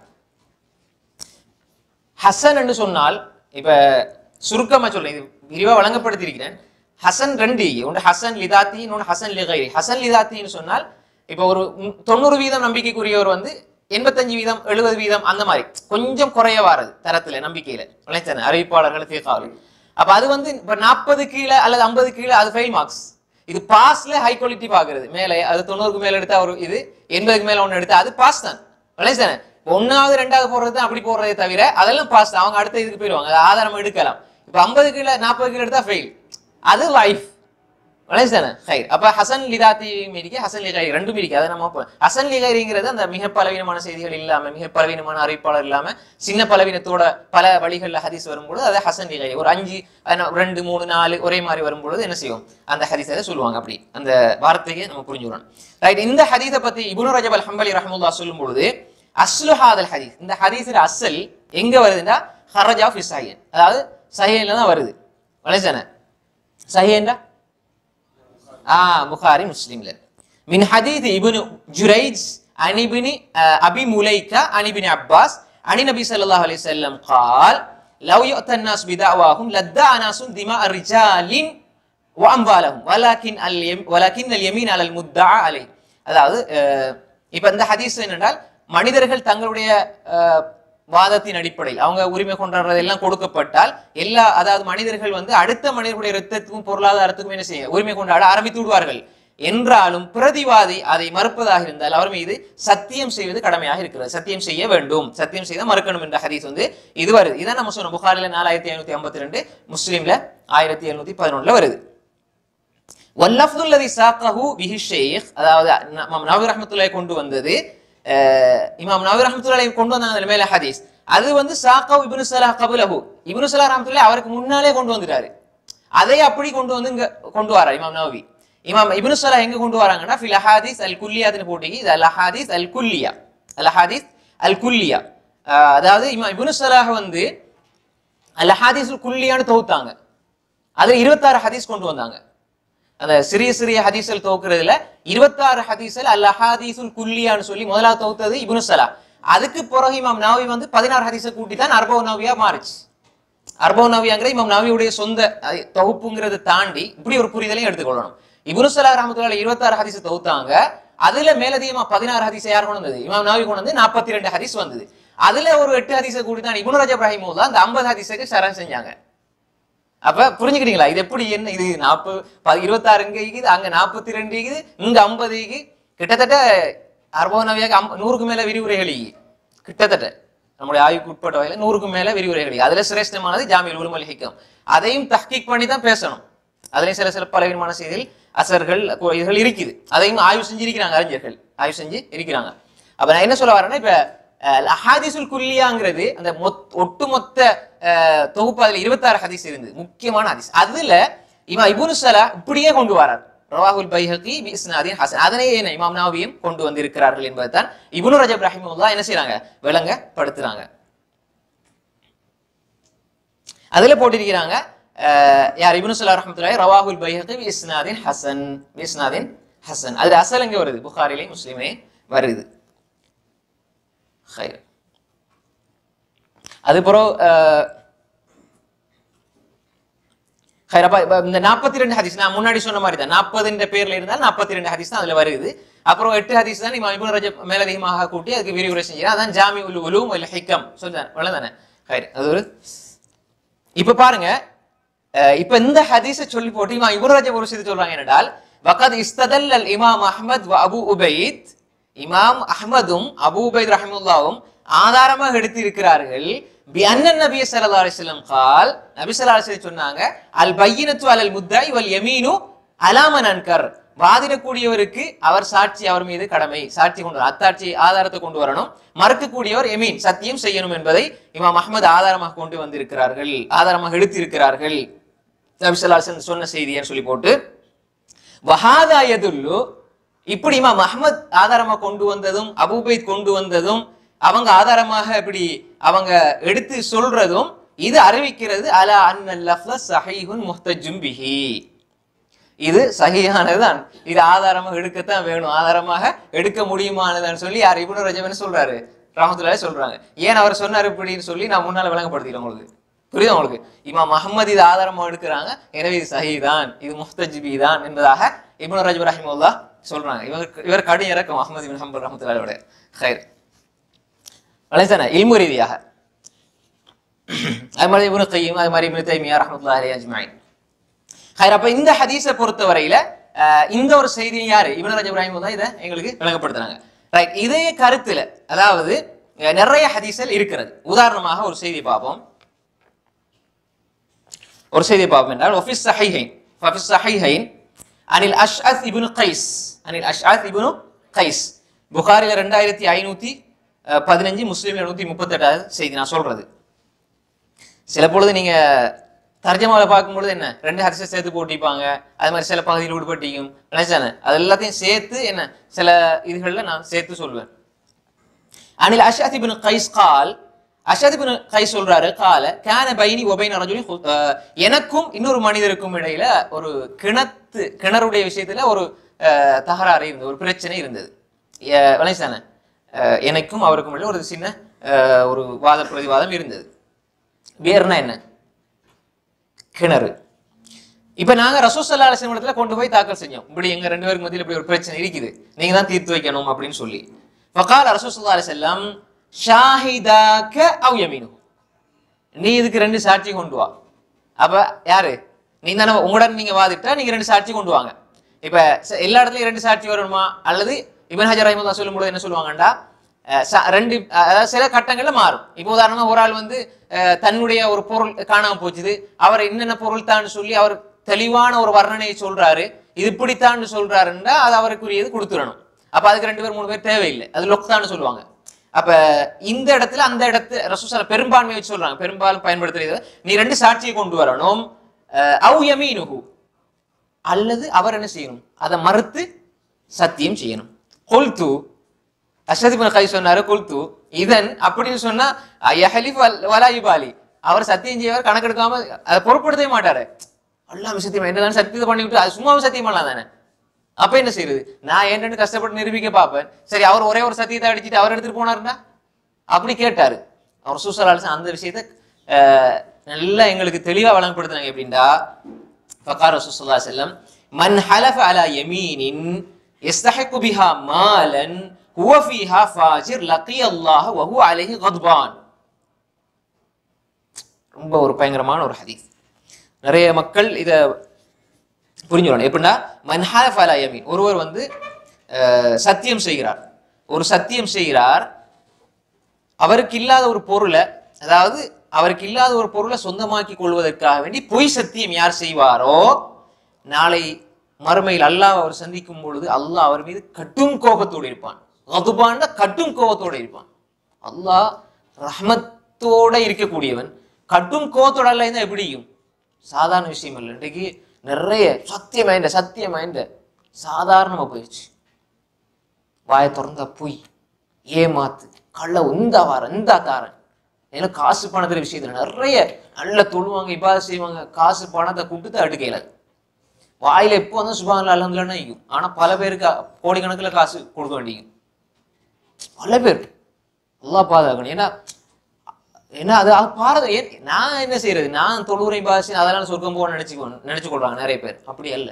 ஹசன் என்று சொன்னால் இப்ப சுருக்கமா சொல்றேன் இது விரிவா வழங்கப்படுத்தியிருக்கிறேன் ஹசன் ரெண்டு ஒன்று ஹசன் லிதாத்தி இன்னொன்று ஹசன் லிகைரி ஹசன் லிதாத்தின்னு சொன்னால் இப்போ ஒரு ம், தொண்ணூறு வீதம் நம்பிக்கைக்குரியவர் வந்து எண்பத்தஞ்சு வீதம் எழுபது வீதம் அந்த மாதிரி கொஞ்சம் குறைய வாரது தரத்துல நம்பிக்கையில விளைச்சன அறிவிப்பாளர்கள் தீர்க்காவல் அப்ப அது வந்து இப்ப நாற்பது கீழே அல்லது ஐம்பது கீழே அது ஃபெயில் மார்க்ஸ் இது பாஸ்ல ஹை குவாலிட்டி பாக்குறது மேலே அது தொண்ணூறுக்கு மேல எடுத்தா ஒரு இது எண்பதுக்கு மேல ஒண்ணு எடுத்தா அது பாஸ் தான் விளைச்சன ஒன்னாவது ரெண்டாவது போடுறது தான் அப்படி போடுறதே தவிர அதெல்லாம் பாஸ் தான் அவங்க அடுத்த இதுக்கு போயிடுவாங்க அது ஆதாரம் எடுக்கலாம் இப்ப ஐம்பது கீழே நாற்பது கீழே எடுத்தா ஃபெயில் அது லைஃப் வளைசானே ஹைர் அப்ப ஹசன் லிதாத்தி மீறிக்க ஹசன் லிகாரி ரெண்டும் இருக்கு அதை நம்ம ப- ஹசன் லிகாரிங்கிறது அந்த மிக பலவீனமான செய்திகள் இல்லாம மிக பலவீனமான அறிவிப்பாளர் இல்லாம சின்ன பலவீனத்தோட பல வழிகள்ல ஹதீஸ் வரும்பொழுது அது ஹசன் லிகாரி ஒரு அஞ்சு அஹ், ரெண்டு மூணு நாலு ஒரே மாதிரி வரும்பொழுது என்ன செய்யும் அந்த ஹதீஸை சொல்லுவாங்க அப்படி அந்த வார்த்தையை நம்ம புரிஞ்சுக்கணும் ரைட் இந்த ஹதீஸை பத்தி இப்னு ரஜப் அல் ஹம்பலி ரஹமுல்லா சொல்லும் பொழுது அஸ்லு ஹாதல் ஹதீஸ் இந்த ஹதீஸில் அசல் எங்க வருதுன்னா ஹரஜா ஃபி சஹீன் அதாவது சஹீன்ல தான் வருது வளைசானே சஹீன்டா آه بخاري مسلم له من حديث ابن جريج عن ابن آه أبي مليكة عن ابن عباس عن النبي صلى الله عليه وسلم قال لو يؤتى الناس بدعواهم لادعى ناس دماء رجال وأموالهم ولكن اليم ولكن اليمين على المدعى عليه அதாவது அஹ், இப்ப இந்த ஹதீஸ் என்னென்றால் மனிதர்கள் தங்களுடைய அஹ், வாதத்தின் அடிப்படையில் அவங்க உரிமை கொண்டாடுறது எல்லாம் கொடுக்கப்பட்டால் எல்லா அதாவது மனிதர்கள் வந்து அடுத்த மனிதர்களுடைய ரத்தத்துக்கும் பொருளாதாரத்துக்கும் என்ன செய்ய உரிமை கொண்டாட ஆரம்பித்து விடுவார்கள் என்றாலும் பிரதிவாதி அதை மறுப்பதாக இருந்தால் அவர் மீது சத்தியம் செய்வது கடமையாக இருக்கிறது சத்தியம் செய்ய வேண்டும் சத்தியம் செய்த மறுக்கணும் என்ற ஹதீஸ் வந்து இது வருது இதான் நம்ம சொன்னோம் புகாரில நாலாயிரத்தி ஐநூத்தி ஐம்பத்தி ரெண்டு முஸ்லீம்ல ஆயிரத்தி எழுநூத்தி பதினொன்றுல வருது வல்லஃப்துல்லதி சாக்கஹு பிஹி ஷேக் அதாவது ந- இமாம் நவி ரஹ்மத்துல்லாஹி கொண்டு வந்தது அஹ், இமாம் நவி ரஹ்மத்துல்லாஹி கொண்டு வந்தாங்க அதுல மேல ஹதீஸ் அது வந்து சாக்கஹு இப்னு சலாஹ் கபுலஹு இப்னு சலாஹ் ரஹ்மத்துல்லாஹி அவருக்கு முன்னாலே கொண்டு வந்துட்டாரு அதை அப்படி கொண்டு வந்து இங்க கொண்டு வரார் இமாம் நவவி இமாம் இப்னு சலாஹ் எங்க கொண்டு வராங்கன்னா ஃபில் அஹாதீஸ் அல் குல்லியாத்னு போட்டீங்க இது அல் அஹாதீஸ் அல் குல்லியா அல் அஹாதீஸ் அல் குல்லியா அஹ், அதாவது இமாம் இப்னு சலாஹ் வந்து அல் அஹாதீஸுல் குல்லியான்னு தொகுத்தாங்க அதுல இருபத்தாறு ஹதீஸ் கொண்டு வந்தாங்க அந்த சிறிய சிறிய ஹதீஸ்கள் தொகுக்கிறதுல இருபத்தாறு ஹதீஸ்கள் அல் அஹாதீசுல் குல்லியான்னு சொல்லி முதலாவது தொகுத்தது இப்னு சலா அதுக்கு பிறகு இமாம் நாவி வந்து பதினாறு ஹதீஸை கூட்டி தான் அர்பவ் நவியா மாறுச்சு அர்பவ் நவியாங்கிற இமாம் நவியுடைய சொந்த அஹ், தொகுப்புங்கிறதை தாண்டி இப்படி ஒரு புரிதலையும் எடுத்துக்கொள்ளணும் இப்னு சலா ரஹமத்துல்லாஹி இருபத்தாறு ஹதீஸ் தொகுத்தாங்க அதுல மேலதிகமா பதினாறு ஹதீஸ் யார் கொண்டு வந்தது இமாம் நாவி கொண்டு வந்து நாற்பத்தி ரெண்டு ஹதீஸ் வந்தது அதுல ஒரு எட்டு ஹதீஸை கூட்டி தான் இப்னு ரஜப் ரஹிமுல்லா அந்த ஐம்பது ஹதீஸுக்கு சரண் செஞ்சாங்க அப்ப புரிஞ்சுக்கிட்டீங்களா இது எப்படி என்ன இது நாற்பது இருபத்தாறு இங்க இருக்குது அங்க நாற்பத்தி ரெண்டு இருக்குது இங்க ஐம்பது இருக்குது கிட்டத்தட்ட அறுபது நவியாக நூறுக்கு மேல விரிவுரைகள் இருக்குது. கிட்டத்தட்ட நம்முடைய ஆய்வுக்கு உட்பட்ட வகையில் நூறுக்கும் மேல விரிவுரைகள் இருக்குது. அதுல சிரேஷ்டமானது ஜாமியல் உலுமல் ஹிக்கம் அதையும் தஹ்கீக் பண்ணி தான் பேசணும் அதுலயும் சில சில பலவீனமான செய்திகள் அசர்கள் கு- இதுகள் இருக்குது அதையும் ஆய்வு செஞ்சிருக்கிறாங்க அறிஞர்கள் ஆய்வு செஞ்சு இருக்கிறாங்க அப்ப நான் என்ன சொல்ல வரேன்னா இப்ப அஹ், அஹாதிசுல் குல்லியாங்கிறது அந்த மொத் ஒட்டுமொத்த அஹ், தொகுப்பு அதுல இருபத்தாறு ஹதீஸ் இருந்தது முக்கியமான ஹதீஸ் அதுல இமாம் இப்னு சலா இப்படியே கொண்டு வரார் ரவாஹுல் பைஹகி பி இஸ்னாதின் ஹசன் அதனை ஏன் இமாம் நாவியும் கொண்டு வந்திருக்கிறார்கள் என்பதுதான் இப்னு ரஜப் ரஹிமுல்லா என்ன செய்றாங்க விளங்கப்படுத்துறாங்க அதுல போட்டிருக்கிறாங்க அஹ், யார் இப்னு சலா ரஹ்மத்துல்லாஹி ரவாஹுல் பைஹகி பி இஸ்னாதின் ஹசன் பி இஸ்னாதின் ஹசன் அதுல அசல் எங்க வருது புகாரிலே முஸ்லிமே வருது ஹைர் அது பிறகு அஹ், ஹைர், அப்ப இப்ப இந்த நாற்பத்தி ரெண்டு ஹதீஸ் நான் முன்னாடி சொன்ன மாதிரி தான் நாற்பதுன்ற பேர்ல இருந்தால் நாற்பத்தி ரெண்டு ஹதீஸ் தான் அதுல வருது அப்புறம் எட்டு ஹதீஸ் தான் இமாம் இப்னு ரஜப் மேலதிகமாக கூட்டி அதுக்கு விரிவுரை செஞ்சார் அதான் ஜாமி உல் உலூம் இல்ல ஹிக்கம் சொல்றேன் அவ்வளவுதானே ஹைர் அது ஒரு இப்ப பாருங்க அஹ் இப்ப இந்த ஹதீஸை சொல்லி போட்டு இமாம் இப்னு ரஜப் ஒரு செய்தி சொல்றாங்க என்னடால் வகத் இஸ்ததல் அல் இமாம் அஹ்மத் வ அபு உபைத் இமாம் அஹ்மதும் அபு உபைத் ரஹிமுல்லாவும் ஆதாரமாக எடுத்திருக்கிறார்கள் பி அன்னன் நபி ஸல்லல்லாஹு அலைஹி வஸல்லம் கால் நபி ஸல்லல்லாஹு அலைஹி வஸல்லம் சொன்னாங்க அல் பையினத்து அலல் முத்தாய் வல் யமீனு அலாமன் அன்கர் வாதிடக்கூடியவருக்கு அவர் சாட்சி அவர் மீது கடமை சாட்சி கொண்டு வர- அத்தாட்சி ஆதாரத்தை கொண்டு வரணும் மறுக்கக்கூடியவர் எமீன் சத்தியம் செய்யணும் என்பதை இமாம் அஹ்மத் ஆதாரமாக கொண்டு வந்திருக்கிறார்கள் ஆதாரமாக எடுத்திருக்கிறார்கள் நபி ஸல்லல்லாஹு அலைஹி வஸல்லம் சொன்ன செய்தியை சொல்லி போட்டு வஹாதா யதுல்லு இப்படி இமாம் அஹ்மத் ஆதாரமா கொண்டு வந்ததும் அபூபைத் கொண்டு வந்ததும் அவங்க ஆதாரமாக இப்படி அவங்க எடுத்து சொல்றதும் இது அறிவிக்கிறது அலா அன்னல் லஃப்ல சஹீஹுன் முஹ்தஜும் பிஹி இது சகியானதுதான் இது ஆதாரமாக எடுக்கத்தான் வேணும் ஆதாரமாக எடுக்க முடியுமானதுன்னு சொல்லி யார் இப்னு ரஜபன் சொல்றாரு ரஹமத்துல்லாஹி சொல்றாங்க ஏன் அவர் சொன்னார் இப்படின்னு சொல்லி நான் முன்னால விளங்கப்படுத்திக்கிறேன் உங்களுக்கு புரியுதா உங்களுக்கு இமாம் அஹ்மத் இது ஆதாரமா எடுக்கிறாங்க எனவே இது சஹீதான் இது முஹ்தஜிபி தான் என்பதாக இப்னு ரஜப் ரஹிமுல்லா சொல்றாங்க இவர் இவர் கடு இறக்கம் அஹ்மத் இபின் ஹம்பல் ரஹமத்துல்லாஹோட ஹைர் வளைதானே இல்மு ரீதியாக அது மாதிரி இப்னு கையும் அது மாதிரி இப்னு தைமியா ரஹமத்துல்லாஹி அலைஹி அஜ்மஈன் ஹைர் அப்ப இந்த ஹதீஸை பொறுத்த வரையில அஹ், இந்த ஒரு செய்தியை யாரு இப்னு ரஜப் இப்ராஹிம் தான் இதை எங்களுக்கு விளங்கப்படுத்துறாங்க ரைட் இதே கருத்துல அதாவது அஹ், நிறைய ஹதீஸல் இருக்கிறது உதாரணமாக ஒரு செய்தி பார்ப்போம் ஒரு செய்தி பார்ப்போம் என்றால் ஒஃபிஸ் சஹைஹைன் ஃபஃபிஸ் சஹைஹைன் அனில் அஷ்அத் இப்னு கைஸ் அனில் அஷ்அத் இப்னு கைஸ் புகாரில ரெண்டாயிரத்தி ஐநூத்தி அஹ், பதினஞ்சு முஸ்லீம்ல நூத்தி முப்பத்தெட்டாவது செய்தி நான் சொல்றது சில பொழுது நீங்க தர்ஜமாவில பார்க்கும்பொழுது என்ன ரெண்டு ஹரிசை சேர்த்து போட்டிப்பாங்க அது மாதிரி சில பகுதியில் விடுபட்டிக்கும் நினைச்சானே அது எல்லாத்தையும் சேர்த்து என்ன சில இதுகள்ல நான் சேர்த்து சொல்லுவேன் அனில் அஷாத் இப்னு கைஸ் கால் அஷாத் இப்னு கைஸ் சொல்றாரு கால கான பைனி ஒபைன ரஜுலி ஹு- அஹ், எனக்கும் இன்னொரு மனிதருக்கும் இடையில ஒரு கிணத்து கிணறுடைய விஷயத்துல ஒரு அஹ், தகராறு இருந்தது ஒரு பிரச்சனை இருந்தது விளைச்சானே எனக்கும் அவருக்கும் இடையில ஒரு சின்ன அஹ், ஒரு வாத பிரதிவாதம் இருந்தது வேர்னா என்ன கிணறு இப்ப நாங்க ரசூசல்லா அலிஸ்லாம் இடத்துல கொண்டு போய் தாக்கல் செஞ்சோம் இப்படி எங்க ரெண்டு பேருக்கு மத்தியில் இப்படி ஒரு பிரச்சனை இருக்குது நீங்க தான் தீர்த்து வைக்கணும் அப்படின்னு சொல்லி ஃபகால் ரசூசல்லா அலிஸ்லாம் ஷாஹிதாக்க அவ் யமீனு நீ இதுக்கு ரெண்டு சாட்சி கொண்டு வா அப்ப யாரு நீ தானே உங்களுடன் நீங்க வாதிட்டா நீங்க ரெண்டு சாட்சி கொண்டு வாங்க இப்ப ச- எல்லா இடத்துலயும் ரெண்டு சாட்சி வரணுமா அல்லது இபன் ஹஜர் ரஹிமுல்லா சொல்லும்போது என்ன சொல்லுவாங்கண்டா அஹ் ச- ரெண்டு அஹ் அதாவது சில கட்டங்கள்ல மாறும் இப்போ உதாரணமா ஒரு ஆள் வந்து அஹ், தன்னுடைய ஒரு பொருள் காணாம போச்சுது அவர் என்னென்ன பொருள் தான் சொல்லி அவர் தெளிவான ஒரு வர்ணனையை சொல்றாரு இது இப்படித்தான் சொல்றாருன்னா அது அவருக்குரியது கொடுத்துடணும் அப்ப அதுக்கு ரெண்டு பேர் மூணு பேர் தேவையில்லை அது லொக்தான்னு சொல்லுவாங்க அப்ப இந்த இடத்துல அந்த இடத்து ரசூசல பெரும்பான்மை வச்சு சொல்றாங்க பெரும்பாலும் பயன்படுத்துறது நீ ரெண்டு சாட்சியை கொண்டு வரணும் அஹ், அவு யமீனுஹு அல்லது அவர் என்ன செய்யணும் அதை மறுத்து சத்தியம் செய்யணும் கொல்து அஷத் இப்னு கை சொன்னாரு குல்து இதன் அப்படின்னு சொன்னா யஹலிஃப் வலா யுபாலி அவர் சத்தியம் செய்வார் கணக்கெடுக்காம அதை பொருட்படுத்தவே மாட்டாரு அல்லாம சத்தியம் என்னதான் சத்தியத்தை பண்ணி விட்டு அது சும்மாவும் சத்தியம் பண்ணலாம் தானே அப்ப என்ன செய்யுது நான் என்னன்னு கஷ்டப்பட்டு நிரூபிக்க பார்ப்பேன் சரி அவர் ஒரே ஒரு சத்தியத்தை அடிச்சிட்டு அவர் எடுத்துட்டு போனாருன்னா அப்படி கேட்டாரு அவர் சூசலாலிசன் அந்த விஷயத்தை அஹ், நல்லா எங்களுக்கு தெளிவா வழங்கப்படுத்துனாங்க எப்படின்னா ஃபகார் ரசூலுல்லாஹி செல்லம் மன் ஹலஃப அலா யமீனின் يستحق بها مالا هو فيها فاجر لقي الله وهو عليه غضبان ரொம்ப ஒரு பயங்கரமான ஒரு ஹதீஸ் நிறைய மக்கள் இத புரிஞ்சுக்கணும் எப்படின்னா மன்ஹாஃப் அலா யமீன் ஒருவர் வந்து அஹ், சத்தியம் செய்கிறார் ஒரு சத்தியம் செய்கிறார் அவருக்கு இல்லாத ஒரு பொருளை அதாவது அவருக்கு இல்லாத ஒரு பொருளை சொந்தமாக்கி கொள்வதற்காக வேண்டி பொய் சத்தியம் யார் செய்வாரோ நாளை மறுமையில் அல்லாஹ் அவர் சந்திக்கும் பொழுது அல்லாஹ் அவர் மீது கட்டும் கோபத்தோடு இருப்பான் அதுபான்னா கட்டும் கோபத்தோடு இருப்பான் அல்லாஹ் ரஹ்மத்தோட இருக்கக்கூடியவன் கட்டும் கோபத்தோட அல்ல இருந்தா எப்படியும் சாதாரண விஷயம் இல்லை இன்றைக்கு நிறைய சத்தியம் வாய்ந்த சத்தியம் வாய்ந்த சாதாரணமா போயிடுச்சு வாயை திறந்தா பொய் ஏமாத்து கள்ள இந்த வாரம் இந்த தாரன் ஏன்னா காசு பணத்துல விஷயத்துல நிறைய நல்ல தொழுவாங்க இப்பாத செய்வாங்க காசு பணத்தை கொடுத்து அடுக்கையில வாயில எப்போ வந்து சுபான் அலமதுலன்னா இருக்கும் ஆனா பல பேருக்கு கோடிக்கணக்கில் காசு கொடுக்க வேண்டியும் பல பேர் நல்லா பாதுகாக்கணும் ஏன்னா ஏன்னா அது அது பாரத ஏன் நான் என்ன செய்யறது நான் தொழுவுரை பாசி அதெல்லாம் சொர்க்கம் போக நினைச்சுக்கோ நினைச்சு கொள்றாங்க நிறைய பேர் அப்படி அல்ல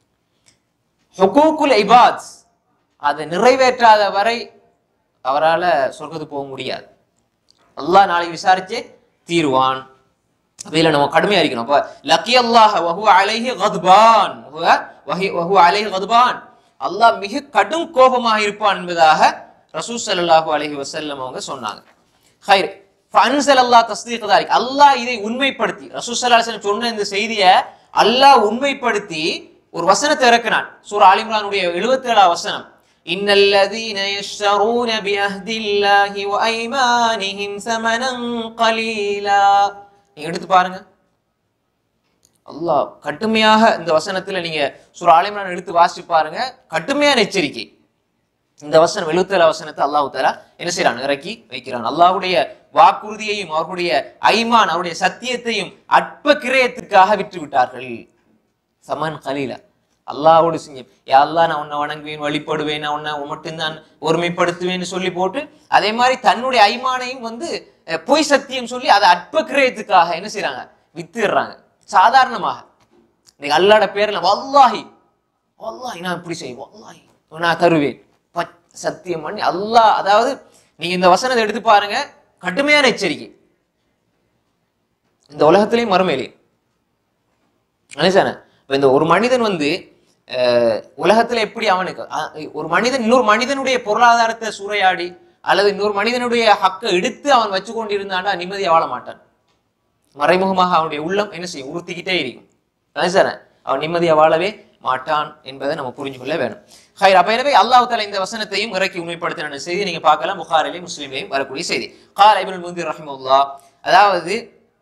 ஹுகூக்குல் இபாத் அதை நிறைவேற்றாத வரை அவரால் சொர்க்கத்துக்கு போக முடியாது அல்லாஹ் நாளைக்கு விசாரிச்சு தீருவான் அப்ப இதுல நம்ம கடுமையா இருக்கணும் அப்ப லக்கி அல்லாஹ் வஹு அலைஹி கத்பான் வஹி வஹு அலைஹி கத்பான் அல்லாஹ் மிக கடும் கோபமாக இருப்பான் என்பதாக ரசூல் ஸல்லல்லாஹு அலைஹி வஸல்லம் அவங்க சொன்னாங்க ஹைர் ஃபன்சல் அல்லாஹ் தஸ்தீக் தாலிக் அல்லாஹ் இதை உண்மைப்படுத்தி ரசூல் ஸல்லல்லாஹு அலைஹி வஸல்லம் சொன்ன இந்த செய்தியை அல்லாஹ் உண்மைப்படுத்தி ஒரு வசனத்தை இறக்கினான் சூரா ஆல் இம்ரானுடைய 77 வசனம் إن الذين يشترون بعهد الله وأيمانهم ثمنا قليلا நீங்க எடுத்து பாருங்க அல்லாஹ் கடுமையாக இந்த வசனத்துல நீங்க சூரா ஆல் இம்ரான் எடுத்து வாசிச்சு பாருங்க கடுமையான எச்சரிக்கை இந்த வசனம் எழுத்துல வசனத்தை அல்லாஹ் தாலா என்ன செய்யறான் இறக்கி வைக்கிறான் அல்லாஹ்வுடைய வாக்குறுதியையும் அவர்களுடைய ஐமான் அவருடைய சத்தியத்தையும் அற்ப கிரயத்திற்காக விற்று விட்டார்கள் சமன் கலீலா அல்லாஹ்வோடு செஞ்சு யா அல்லாஹ் நான் உன்னை வணங்குவேன் வழிபடுவேன் நான் உன்னை மட்டும்தான் ஒருமைப்படுத்துவேன்னு சொல்லி போட்டு அதே மாதிரி தன்னுடைய ஐமானையும் வந்து அஹ், பொய் சத்தியம் சொல்லி அதை அற்ப கிரயத்துக்காக என்ன செய்றாங்க வித்துடுறாங்க சாதாரணமாக இன்னைக்கு அல்லாட பேர்ல வல்லாஹி வல்லாஹி நான் இப்படி செய்வேன் வல்லாஹி நான் தருவேன் பச்- சத்தியம் பண்ணி அல்லாஹ் அதாவது நீங்க இந்த வசனத்தை எடுத்து பாருங்க கடுமையான எச்சரிக்கை இந்த உலகத்திலையும் மறுமையிலையும் மனுஷன இப்ப இந்த ஒரு மனிதன் வந்து அஹ், உலகத்துல எப்படி அவனுக்கு அஹ், ஒரு மனிதன் இன்னொரு மனிதனுடைய பொருளாதாரத்தை சூறையாடி அல்லது இன்னொரு மனிதனுடைய ஹக்கை எடுத்து அவன் வச்சு கொண்டிருந்தாண்டா நிம்மதியா வாழ மாட்டான் மறைமுகமாக அவனுடைய உள்ளம் என்ன செய்யும் உறுத்திக்கிட்டே இருக்கும் மனுஷன அவன் நிம்மதியா வாழவே மாட்டான் என்பதை நம்ம புரிஞ்சு கொள்ள வேணும் ஹைர் அப்ப எனவே அல்லாஹ் தாலா இந்த வசனத்தையும் இறக்கி உண்மைப்படுத்தின செய்தி நீங்க பார்க்கலாம் புகாரிலையும் முஸ்லீம்லையும் வரக்கூடிய செய்தி கால் ஐபுல் முந்திர் ரஹிமுல்லா அதாவது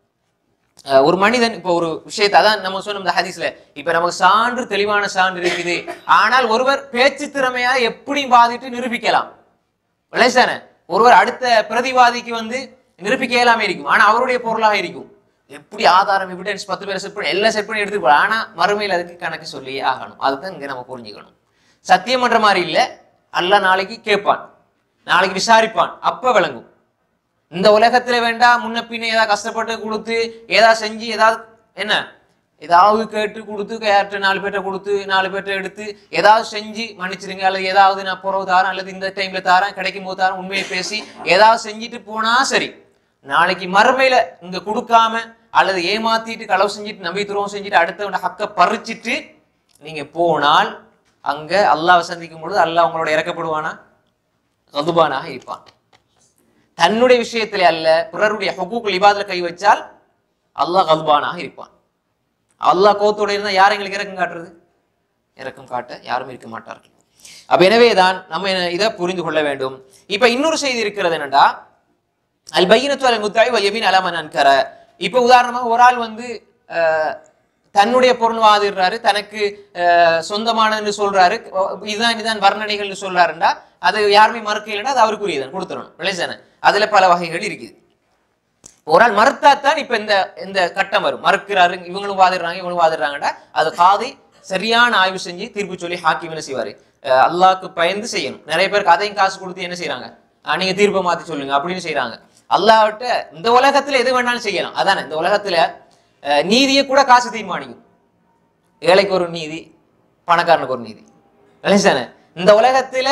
அஹ் ஒரு மனிதன் இப்போ ஒரு விஷயத்தை அதான் நம்ம சொன்ன இந்த ஹதீஸ்ல இப்ப நமக்கு சான்று தெளிவான சான்று இருக்குது ஆனால் ஒருவர் பேச்சு திறமையா எப்படி வாதிட்டு நிரூபிக்கலாம் விளைசான ஒருவர் அடுத்த பிரதிவாதிக்கு வந்து நிரூபிக்க இயலாம இருக்கும் ஆனா அவருடைய பொருளாக இருக்கும் எப்படி ஆதாரம் எவிடன்ஸ் பத்து பேர் செட் பண்ணி எல்லாம் செட் பண்ணி எடுத்துட்டு போகலாம் ஆனா மறுமையில் அதுக்கு கணக்கு சொல்லியே ஆகணும் அதுதான் இங்க நம்ம புரிஞ்சுக்கணும் சத்தியம் பண்ற மாதிரி இல்ல அல்லாஹ் நாளைக்கு கேட்பான் நாளைக்கு விசாரிப்பான் அப்ப விளங்கும் இந்த உலகத்துல வேண்டாம் முன்ன பின்ன ஏதாவது கஷ்டப்பட்டு கொடுத்து ஏதாவது செஞ்சு ஏதாவது என்ன ஏதாவது கேட்டு கொடுத்து யார்கிட்ட நாலு பேர்ட்ட கொடுத்து நாலு பேர்ட்ட எடுத்து ஏதாவது செஞ்சு மன்னிச்சிருங்க அல்லது ஏதாவது நான் புறவு தாரேன் அல்லது இந்த டைம்ல தாரேன் கிடைக்கும் போது தாரேன் உண்மையை பேசி ஏதாவது செஞ்சுட்டு போனா சரி நாளைக்கு மறுமையில இங்க கொடுக்காம அல்லது ஏமாத்திட்டு களவு செஞ்சுட்டு நம்பி துரோகம் செஞ்சுட்டு அடுத்தவன ஹக்க பறிச்சிட்டு நீங்க போனால் அங்க அல்லாஹ் சந்திக்கும் பொழுது அல்லாஹ் உங்களோட இறக்கப்படுவானா கதுபானாக இருப்பான் தன்னுடைய விஷயத்திலே அல்ல பிறருடைய ஹுக்கூக்குல் இபாதுல கை வச்சால் அல்லாஹ் கல்பானாக இருப்பான் அல்லாஹ் கோத்தோட இருந்தா யார் எங்களுக்கு இறக்கம் காட்டுறது இறக்கம் காட்ட யாரும் இருக்க மாட்டார்கள் அப்ப எனவேதான் நம்ம இதை புரிந்து கொள்ள வேண்டும் இப்ப இன்னொரு செய்தி இருக்கிறது என்னடா அல் பையனத்து அல் முத்தாய் வல் யமீன் அலமன் அன்கர இப்ப உதாரணமாக ஒரு ஆள் வந்து அஹ், தன்னுடைய பொருள் வாதிடுறாரு தனக்கு அஹ், சொந்தமானதுன்னு சொல்றாரு இதுதான் இதுதான் வர்ணனைகள்னு சொல்றாருண்டா அது யாருமே மறுக்க இல்லைன்னா அது அவருக்குரியதான் கொடுத்துடணும் விளைச்சன அதுல பல வகைகள் இருக்குது ஒரு ஆள் மறுத்தாத்தான் இப்ப இந்த இந்த கட்டம் வரும் மறுக்கிறாரு இவங்களும் வாதிடுறாங்க இவங்களும் வாதிடுறாங்கடா அது காதை சரியான ஆய்வு செஞ்சு தீர்ப்பு சொல்லி ஹாக்கிம் என்ன செய்வாரு அஹ் அல்லாஹ்க்கு பயந்து செய்யணும் நிறைய பேருக்கு அதையும் காசு கொடுத்து என்ன செய்றாங்க அஹ் நீங்க தீர்ப்பை மாத்தி சொல்லுங்க அப்படின்னு செய்றாங்க அல்லாஹ்விட்ட இந்த உலகத்துல எது வேணாலும் செய்யலாம் அதானே இந்த உலகத்துல அஹ் நீதியை கூட காசு தீர்மானிக்கும் ஏழைக்கு ஒரு நீதி பணக்காரனுக்கு ஒரு நீதி விளைச்சானே இந்த உலகத்துல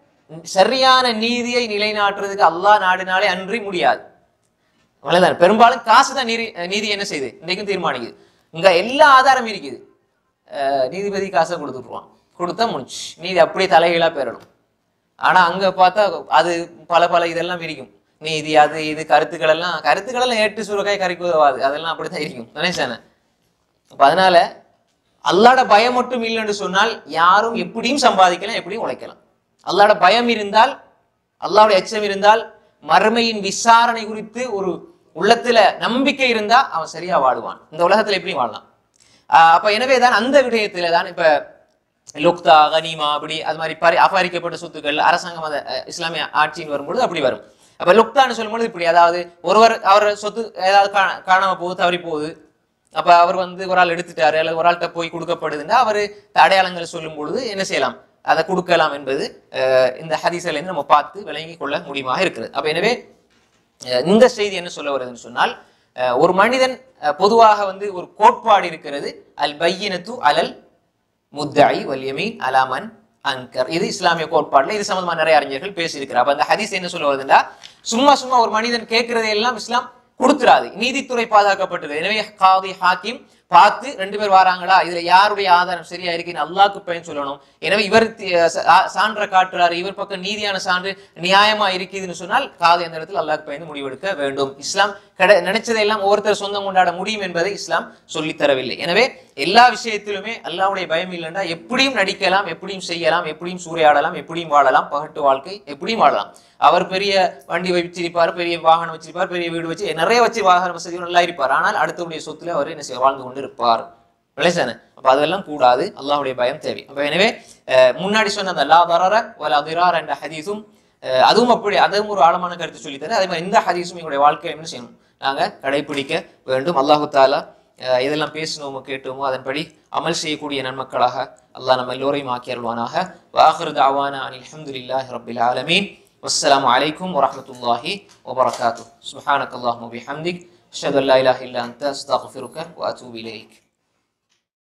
சரியான நீதியை நிலைநாட்டுறதுக்கு அல்லாஹ் நாடினாலே அன்றி முடியாது அவ்வளவுதான் பெரும்பாலும் காசு தான் நீதி நீதி என்ன செய்யுது இன்றைக்கும் தீர்மானிக்குது இங்க எல்லா ஆதாரம் இருக்குது அஹ் நீதிபதி காசை கொடுத்துட்டுருவான் கொடுத்தா முடிச்சு நீதி அப்படியே தலைகீழா பெறணும் ஆனா அங்க பார்த்தா அது பல பல இதெல்லாம் இருக்கும் நீதி அது இது கருத்துக்கள் எல்லாம் கருத்துக்கள் எல்லாம் ஏட்டு சுரக்காய் கறிக்கு உதவாது அதெல்லாம் அப்படித்தான் இருக்கும் நினைச்சானே அப்ப அதனால அல்லாட பயம் மட்டும் இல்லைன்னு சொன்னால் யாரும் எப்படியும் சம்பாதிக்கலாம் எப்படியும் உழைக்கலாம் அல்லாட பயம் இருந்தால் அல்லாவுடைய எச்சம் இருந்தால் மறுமையின் விசாரணை குறித்து ஒரு உள்ளத்துல நம்பிக்கை இருந்தா அவன் சரியா வாழுவான் இந்த உலகத்துல எப்படி வாழலாம் ஆஹ் அப்ப எனவே தான் அந்த விடயத்துல தான் இப்ப லுக்தா கனிமா அப்படி அது மாதிரி பரி அபகரிக்கப்பட்ட சொத்துக்கள் அரசாங்கம் அதை அஹ், இஸ்லாமிய ஆட்சின்னு வரும்பொழுது அப்படி வரும் அப்ப லுக்தான்னு சொல்லும்போது இப்படி அதாவது ஒருவர் அவர் சொத்து ஏதாவது கா- காணாம போகுது தவறி போகுது அப்ப அவர் வந்து ஒரு ஆள் எடுத்துட்டாரு அல்லது ஒரு ஆள்கிட்ட போய் கொடுக்கப்படுதுன்னா அவரு அடையாளங்களை சொல்லும் பொழுது என்ன செய்யலாம் அதை கொடுக்கலாம் என்பது அஹ், இந்த ஹதீஸ்ல இருந்து நம்ம பார்த்து விளங்கி கொள்ள முடியுமாக இருக்கிறது அப்ப எனவே அஹ், இந்த செய்தி என்ன சொல்ல வருதுன்னு சொன்னால் அஹ், ஒரு மனிதன் அஹ், பொதுவாக வந்து ஒரு கோட்பாடு இருக்கிறது அல் பையினத்து அலல் முத்தாய் வல்யமீன் அலாமன் அன்கர் இது இஸ்லாமிய கோட்பாடுல இது சம்பந்தமா நிறைய அறிஞர்கள் பேசியிருக்கிறார் அப்ப அந்த ஹதீஸ் என்ன சொல்ல வருதுன்னா சும்மா சும்மா ஒரு மனிதன் கேட்கறதை எல்லாம் இஸ்லாம் கொடுத்துறாது நீதித்துறை பாதுகாக்கப்பட்டது எனவே காதி ஹாக்கிம் பார்த்து ரெண்டு பேர் வராங்களா இதுல யாருடைய ஆதாரம் சரியா இருக்குன்னு அல்லாஹ்க்கு பயன் சொல்லணும் எனவே இவர் தி- ச- ஆ- சான்றை காட்டுறாரு இவர் பக்கம் நீதியான சான்று நியாயமா இருக்குதுன்னு சொன்னால் காது அந்த இடத்துல அல்லாஹ்க்கு பயந்து முடிவெடுக்க வேண்டும் இஸ்லாம் கட நினைச்சதையெல்லாம் ஒவ்வொருத்தர் சொந்தம் கொண்டாட முடியும் என்பதை இஸ்லாம் சொல்லித் தரவில்லை எனவே எல்லா விஷயத்திலுமே அல்லாஹ்வுடைய பயம் இல்லைன்னா எப்படியும் நடிக்கலாம் எப்படியும் செய்யலாம் எப்படியும் சூறையாடலாம் எப்படியும் வாழலாம் பகட்டு வாழ்க்கை எப்படியும் வாழலாம் அவர் பெரிய வண்டி வச்சிருப்பார் பெரிய வாகனம் வச்சிருப்பார் பெரிய வீடு வச்சு நிறைய வச்சு வாகன வசதியும் நல்லா இருப்பார் ஆனால் அடுத்தவருடைய சொத்துல அவர் என்ன செய்ய வாழ்ந்து கொண்டு இருப்பார் விளைச்சானே அப்ப அதெல்லாம் கூடாது அல்லாஹ்வுடைய பயம் தேவை அப்ப எனவே அஹ், முன்னாடி சொன்ன அந்த லா தரர வல அதிரார் என்ற ஹதீஸும் அஹ், அதுவும் அப்படி அதுவும் ஒரு ஆழமான கருத்து சொல்லித்தர அதே மாதிரி இந்த ஹதீஸும் எங்களுடைய வாழ்க்கையை என்ன செய்யணும் நாங்க கடைபிடிக்க வேண்டும் அல்லாஹு தாலா அஹ், எதெல்லாம் பேசினோமோ கேட்டோமோ அதன்படி அமல் செய்யக்கூடிய நன்மக்களாக அல்லாஹ் நம்ம எல்லோரையும் ஆக்கி அருள்வானாக வாஹிரு தாவானா அனில் அல்ஹம்துலில்லாஹி ரப்பில் ஆலமீன் والسلام عليكم ورحمة الله وبركاته سبحانك اللهم وبحمدك أشهد أن لا إله إلا أنت أستغفرك وأتوب إليك